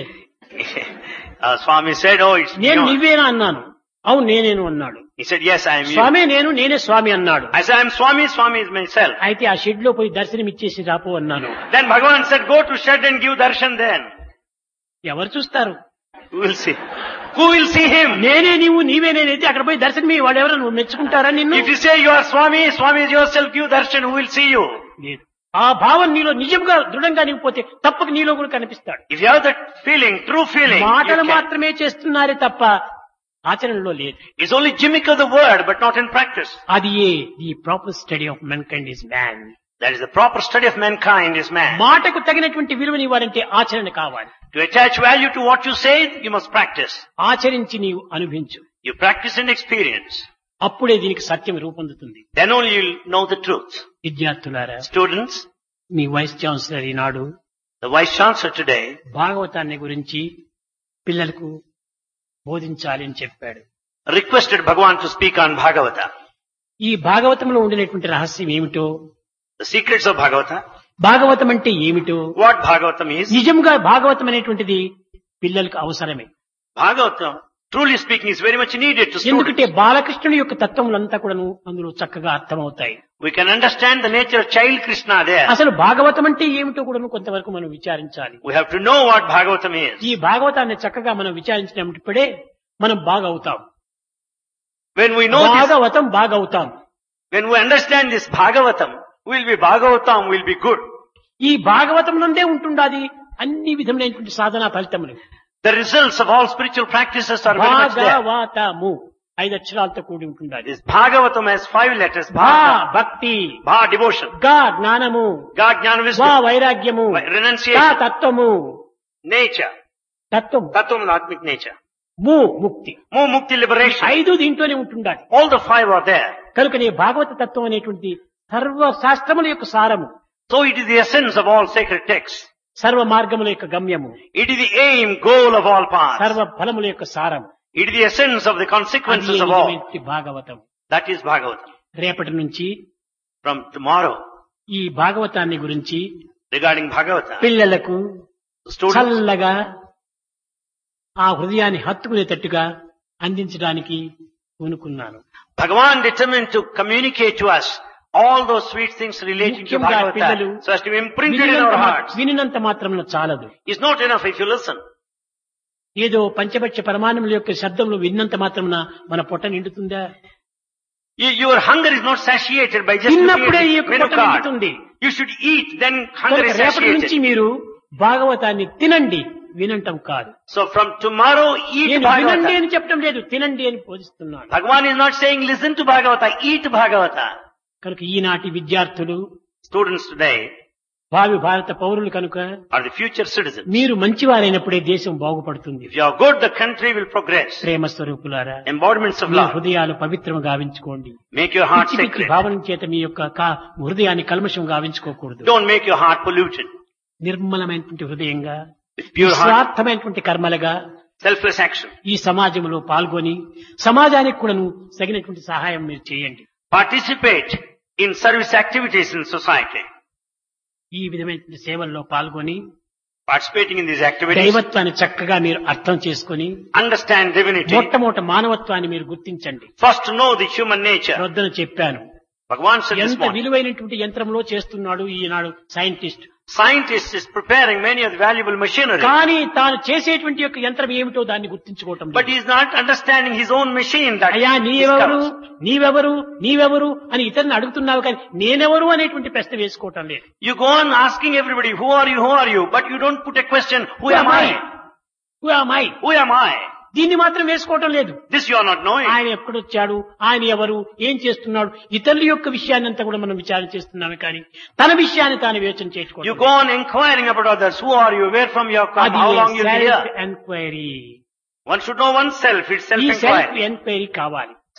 Uh, Swami said, oh, it's నేను beyond. నువ్వేనా అన్నాను అవును నేనేను అన్నాడు He said, yes, I am you. స్వామి నేను నేనే స్వామి అన్నాడు I said, I am Swami, Swami is myself. అయితే ఆ షెడ్ లో పోయి దర్శనం ఇచ్చేసి రాపో అన్నాను Then Bhagavan said, go to shed and give darshan then. ఎవరు చూస్తారు Who will see? Who will see him? నేనే నీవు నీవే నేనైతే అక్కడ పోయి దర్శనం మీ వాడు ఎవరు నువ్వు మెచ్చుకుంటారా నిన్ను If you say you are Swami, Swami is yourself, give darshan, who will see you? లేదు ఆ భావం నీలో నిజంగా దృఢంగా నీకు పోతే తప్పక నీలో కూడా కనిపిస్తాడు If you have that feeling, true feeling, you మాటలు can. మాత్రమే చేస్తున్నారే తప్ప ఆచరణలో లేదు it's only gimmick of the word, but not in practice. అది ఏ the proper study of mankind is man That is the proper study of mankind is man. మాటకు తగినటువంటి విలువని ఇవ్వాలంటే ఆచరణ కావాలి To attach value to what you say, you must practice. ఆచరించి నీవు అనుభవించు You practice and experience. అప్పుడే దీనికి సత్యం రూపొందుతుంది Then only you'll know the truth. విద్యార్థులారా Students, మీ వైస్ ఛాన్సలర్ ఈనాడు the Vice Chancellor today భాగవతాన్ని గురించి పిల్లలకు బోధించాలి అని చెప్పాడు requested Bhagavan to speak on Bhagavata. ఈ భాగవతంలో ఉండినటువంటి రహస్యం ఏమిటో The secrets of Bhagavata. Bhagavatam అంటే ఏమిటో What Bhagavatam is. నిజంగా భాగవతం అనేటువంటిది పిల్లలకు అవసరమే Bhagavatam, truly speaking, is very much needed to ఎందుకంటే students. బాలకృష్ణుడి యొక్క తత్వములంతా కూడాను అందులో చక్కగా అర్థమవుతాయి We can understand the nature of child Krishna there. అసలు భాగవతం అంటే ఏమిటో కూడాను కొంతవరకు మనం విచారించాలి We have to know what Bhagavatam is. ఈ భాగవతాన్ని చక్కగా మనం విచారించినప్పుడే మనం బాగా అవుతాం When we know this, Bhagavatam బాగా అవుతాం when we understand this Bhagavatam, we'll be Bhagavatam, we'll be good. ఈ భాగవతం నుండే ఉంటుండాది అన్ని విధములైనటువంటి సాధనా ఫలితములు The results of all spiritual practices are very much there. భాగవతము ఐదు అక్షరాలతో కూడి ఉంటుండాలి This Bhagavatam has five letters. భా Bha, భక్తి Bha devotion. గా జ్ఞానము God, Jnana, వా wisdom. వైరాగ్యము Vai- తా Renunciation. తత్వము Nature. తత్వం Tattvam, Atmic nature. ము ముక్తి More mukti liberation. ఐదు దీంట్లోనే ఉంటుండాలి All the five are there. కనుక నీ భాగవత తత్వం అనేటువంటి సర్వ శాస్త్రముల యొక్క సారము So it is the essence of all sacred texts. సర్వ మార్గముల యొక్క గమ్యము It is the aim, goal of all paths. సర్వ ఫలముల యొక్క సారం It is the essence of the అది consequences of all. నిజమైనటువంటి భాగవతం That is Bhagavatam. రేపటి నుంచి From tomorrow, ఈ భాగవతాన్ని గురించి regarding Bhagavata, పిల్లలకు students, చల్లగా ఆ హృదయాన్ని హత్తుకునేటట్టుగా అందించడానికి పూనుకున్నాను Bhagavan determined to communicate to us all those sweet things relating to ముఖ్యంగా పిల్లలు Bhagavata so as to imprint it in వినినంత our మా- hearts. వినినంత మాత్రం చాలదు It's not enough if you listen. ఏదో పంచపక్ష పరమాణముల యొక్క శబ్దంలో విన్నంత మాత్రమున మన పొట్ట నిండుతుందా You- your hunger is not satiated by just looking తిన్నప్పుడే ఈ at యొక్క the menu పొట్ట card. నిండుతుంది You should eat, then hunger కనుక is రేపటి నుంచి satiated. మీరు భాగవతాన్ని తినండి వినంటం కాదు So from tomorrow, eat నేను వినండి Bhagavata. అని చెప్పడం లేదు తినండి అని బోధిస్తున్నాను Bhagavan is not saying listen to Bhagavata, eat Bhagavata. కనుక ఈనాటి విద్యార్థులు Students today భావి భారత పౌరులు కనుక are the future citizens. మీరు మంచివారైనప్పుడే దేశం బాగుపడుతుంది If you are good, the country will progress. ప్రేమ స్వరూపులారా Embodiments of మీ love. హృదయాలు పవిత్రము గావించుకోండి Make your heart పిచ్చి పిచ్చి sacred. భావన చేత మీ యొక్క కా- హృదయాన్ని కల్మషం గావించుకోకూడదు Don't make your heart polluted. నిర్మలమైనటువంటి హృదయంగా With pure heart, నిస్వార్థమైనటువంటి కర్మలుగా selfless action. ఈ సమాజంలో పాల్గొని సమాజానికి కూడాను తగినటువంటి సహాయం మీరు చేయండి Participate in service activities in society. ఈ విధమైనటువంటి సేవల్లో పాల్గొని Participating in these activities, దైవత్వాన్ని చక్కగా మీరు అర్థం చేసుకొని understand divinity. మొట్టమొదట మానవత్వాన్ని మీరు గుర్తించండి First know the human nature. వద్దన చెప్పాను Bhagavan said this ఎంత morning. విలువైనటువంటి యంత్రంలో చేస్తున్నాడు ఈనాడు scientist Scientist is preparing many of the valuable machinery. కానీ తాను చేసేటువంటి యొక్క యంత్రం ఏమిటో దాన్ని గుర్తించుకోవటం But లేదు. he is not understanding his own machine that అయ్యా నీవెవరు discovers. నీవెవరు నీవెవరు అని ఇతరుని అడుగుతున్నావు కానీ నేనెవరు అనేటువంటి ప్రశ్న వేసుకోవటం లేదు You go on asking everybody, who are you, who are you? But you don't put a question, who am I? Who am I? Who am I? దీన్ని మాత్రం వేసుకోవటం లేదు This you are not knowing. ఆయన ఎక్కడొచ్చాడు ఆయన ఎవరు ఏం చేస్తున్నాడు ఇతరుల యొక్క విషయాన్ని అంతా కూడా మనం విచారణ చేస్తున్నామే కానీ తన విషయాన్ని తాను యోచన You చేసుకోవడం go on inquiring about others. Who are you? Where from you have come? How long you been here? Enquiry One should know oneself. It's ఈ సెల్ఫ్ self-inquiry. ఎంక్వైరీ కావాలి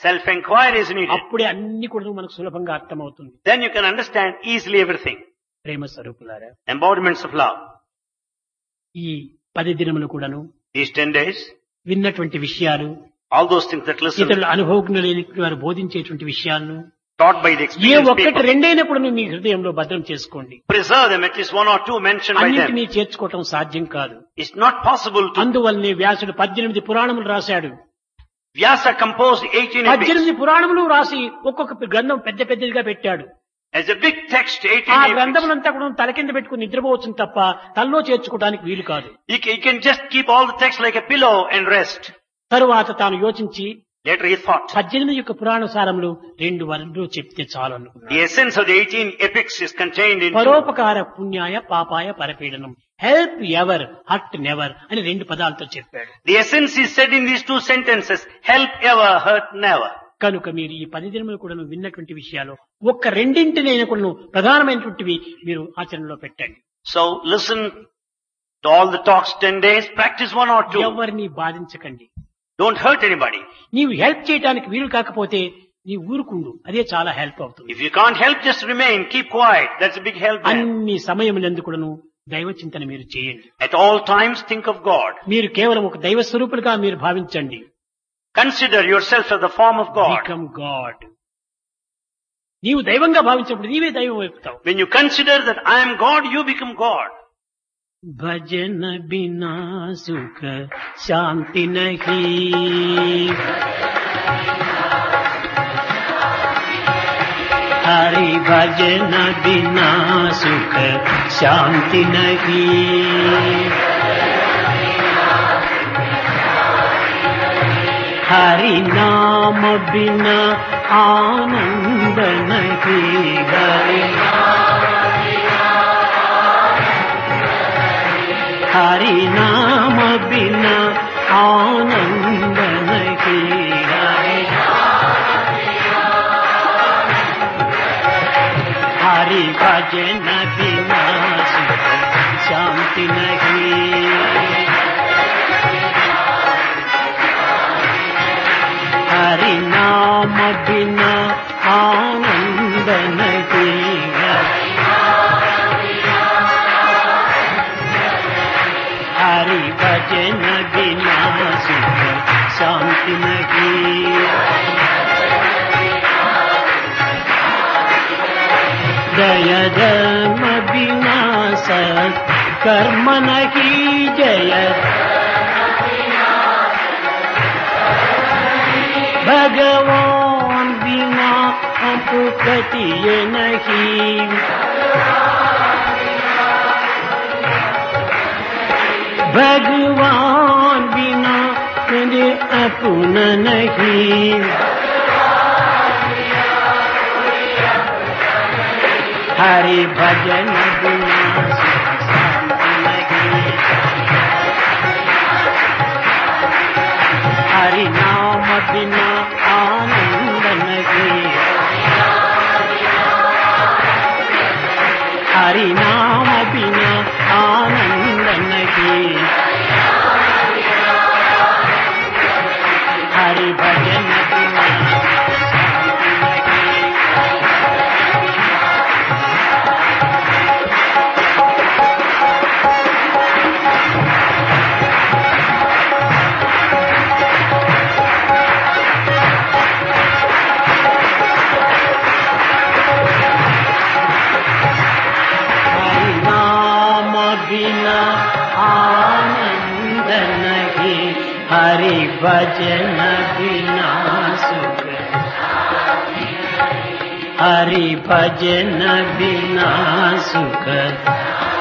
Self-inquiry is needed. అప్పుడే అన్ని కూడా మనకు సులభంగా అర్థమవుతుంది Then you can understand easily everything. ప్రేమ స్వరూపులారా Embodiments of love. ఈ పది దినములు కూడాను These ten days, విన్నటువంటి విషయాలు all those things that listen, ఇతరుల అనుభవజ్ఞులైన వారు బోధించేటువంటి విషయాలను taught by the A experienced ఒక్కటి people, రెండైనప్పుడు మీ హృదయంలో భద్రం చేసుకోండి preserve them, at least one or two mentioned by them. అన్నింటినీ చేర్చుకోవటం సాధ్యం కాదు It's not possible to. అందువల్లనే వ్యాసుడు పద్దెనిమిది పురాణములు రాశాడు Vyasa composed 18 epics. పద్దెనిమిది పురాణములు రాసి ఒక్కొక్క గ్రంథం పెద్ద పెద్దదిగా పెట్టాడు As a big text, ఆ 18 epics. గ్రంథములంతా కూడా తల కింద పెట్టుకుని నిద్రపోవచ్చు తప్ప తల్లో చేర్చుకోవడానికి వీలు కాదు You can, you can just keep all the text like a pillow and rest. తరువాత తాను యోచించి Later he thought, పద్దెనిమిది యొక్క పురాణ సారములు రెండు వరలు చెప్తే చాలు అనుకున్నాడు the essence of the 18 epics is contained in two. పరోపకార పుణ్యాయ పాపాయ పరపీడనం హెల్ప్ ఎవర్ హర్ట్ నెవర్ అని రెండు పదాలతో చెప్పాడు The essence is said in these two sentences, help ever, hurt never. కనుక మీరు ఈ పది దినములు కూడా విన్నటువంటి విషయాలు ఒక్క రెండింటినైనా కూడా ప్రధానమైనటువంటివి మీరు ఆచరణలో పెట్టండి So listen to all the talks 10 days, practice one or two. ఎవరిని బాధించకండి Don't hurt anybody. నీవు హెల్ప్ చేయడానికి వీలు కాకపోతే నీ ఊరుకుండు అదే చాలా హెల్ప్ అవుతుంది If you can't help, just remain, keep quiet. That's a big help there. అన్ని సమయములందు కూడాను దైవ చింతన మీరు చేయండి At all times think of God. మీరు కేవలం ఒక దైవ స్వరూపులుగా మీరు భావించండి Consider yourself as the form of God. Become God నీవు దైవంగా భావించినప్పుడు నీవే దైవం అయిపోతావు When you consider that I am God, you become God. భజన బినా సుఖ శాంతి నహి హరి భజన బినా సుఖ శాంతి నహి హరి నామ బినా ఆనంద నహి హరి हरि नाम बिना आनंद नहीं हरि हरि भजन बिना सुख शांति नहीं हरि नाम बिना आनंद नहीं हरि हरि भजन बिना सुख शांति नहीं जय धर्म बिना सत कर्म नहीं जय भगवान बिना अपकति नहीं भगवान बिना मेरे अपना नहीं हरि भजन बिना सुख शांति नहीं हरि नाम बिना आनंद नहीं हरि नाम बिना आनंद नहीं हरि भजन बिना शांति नहीं हरि नाम बिना आनंद नहीं हरि भजन बिना सुख हरि भजन बिना सुख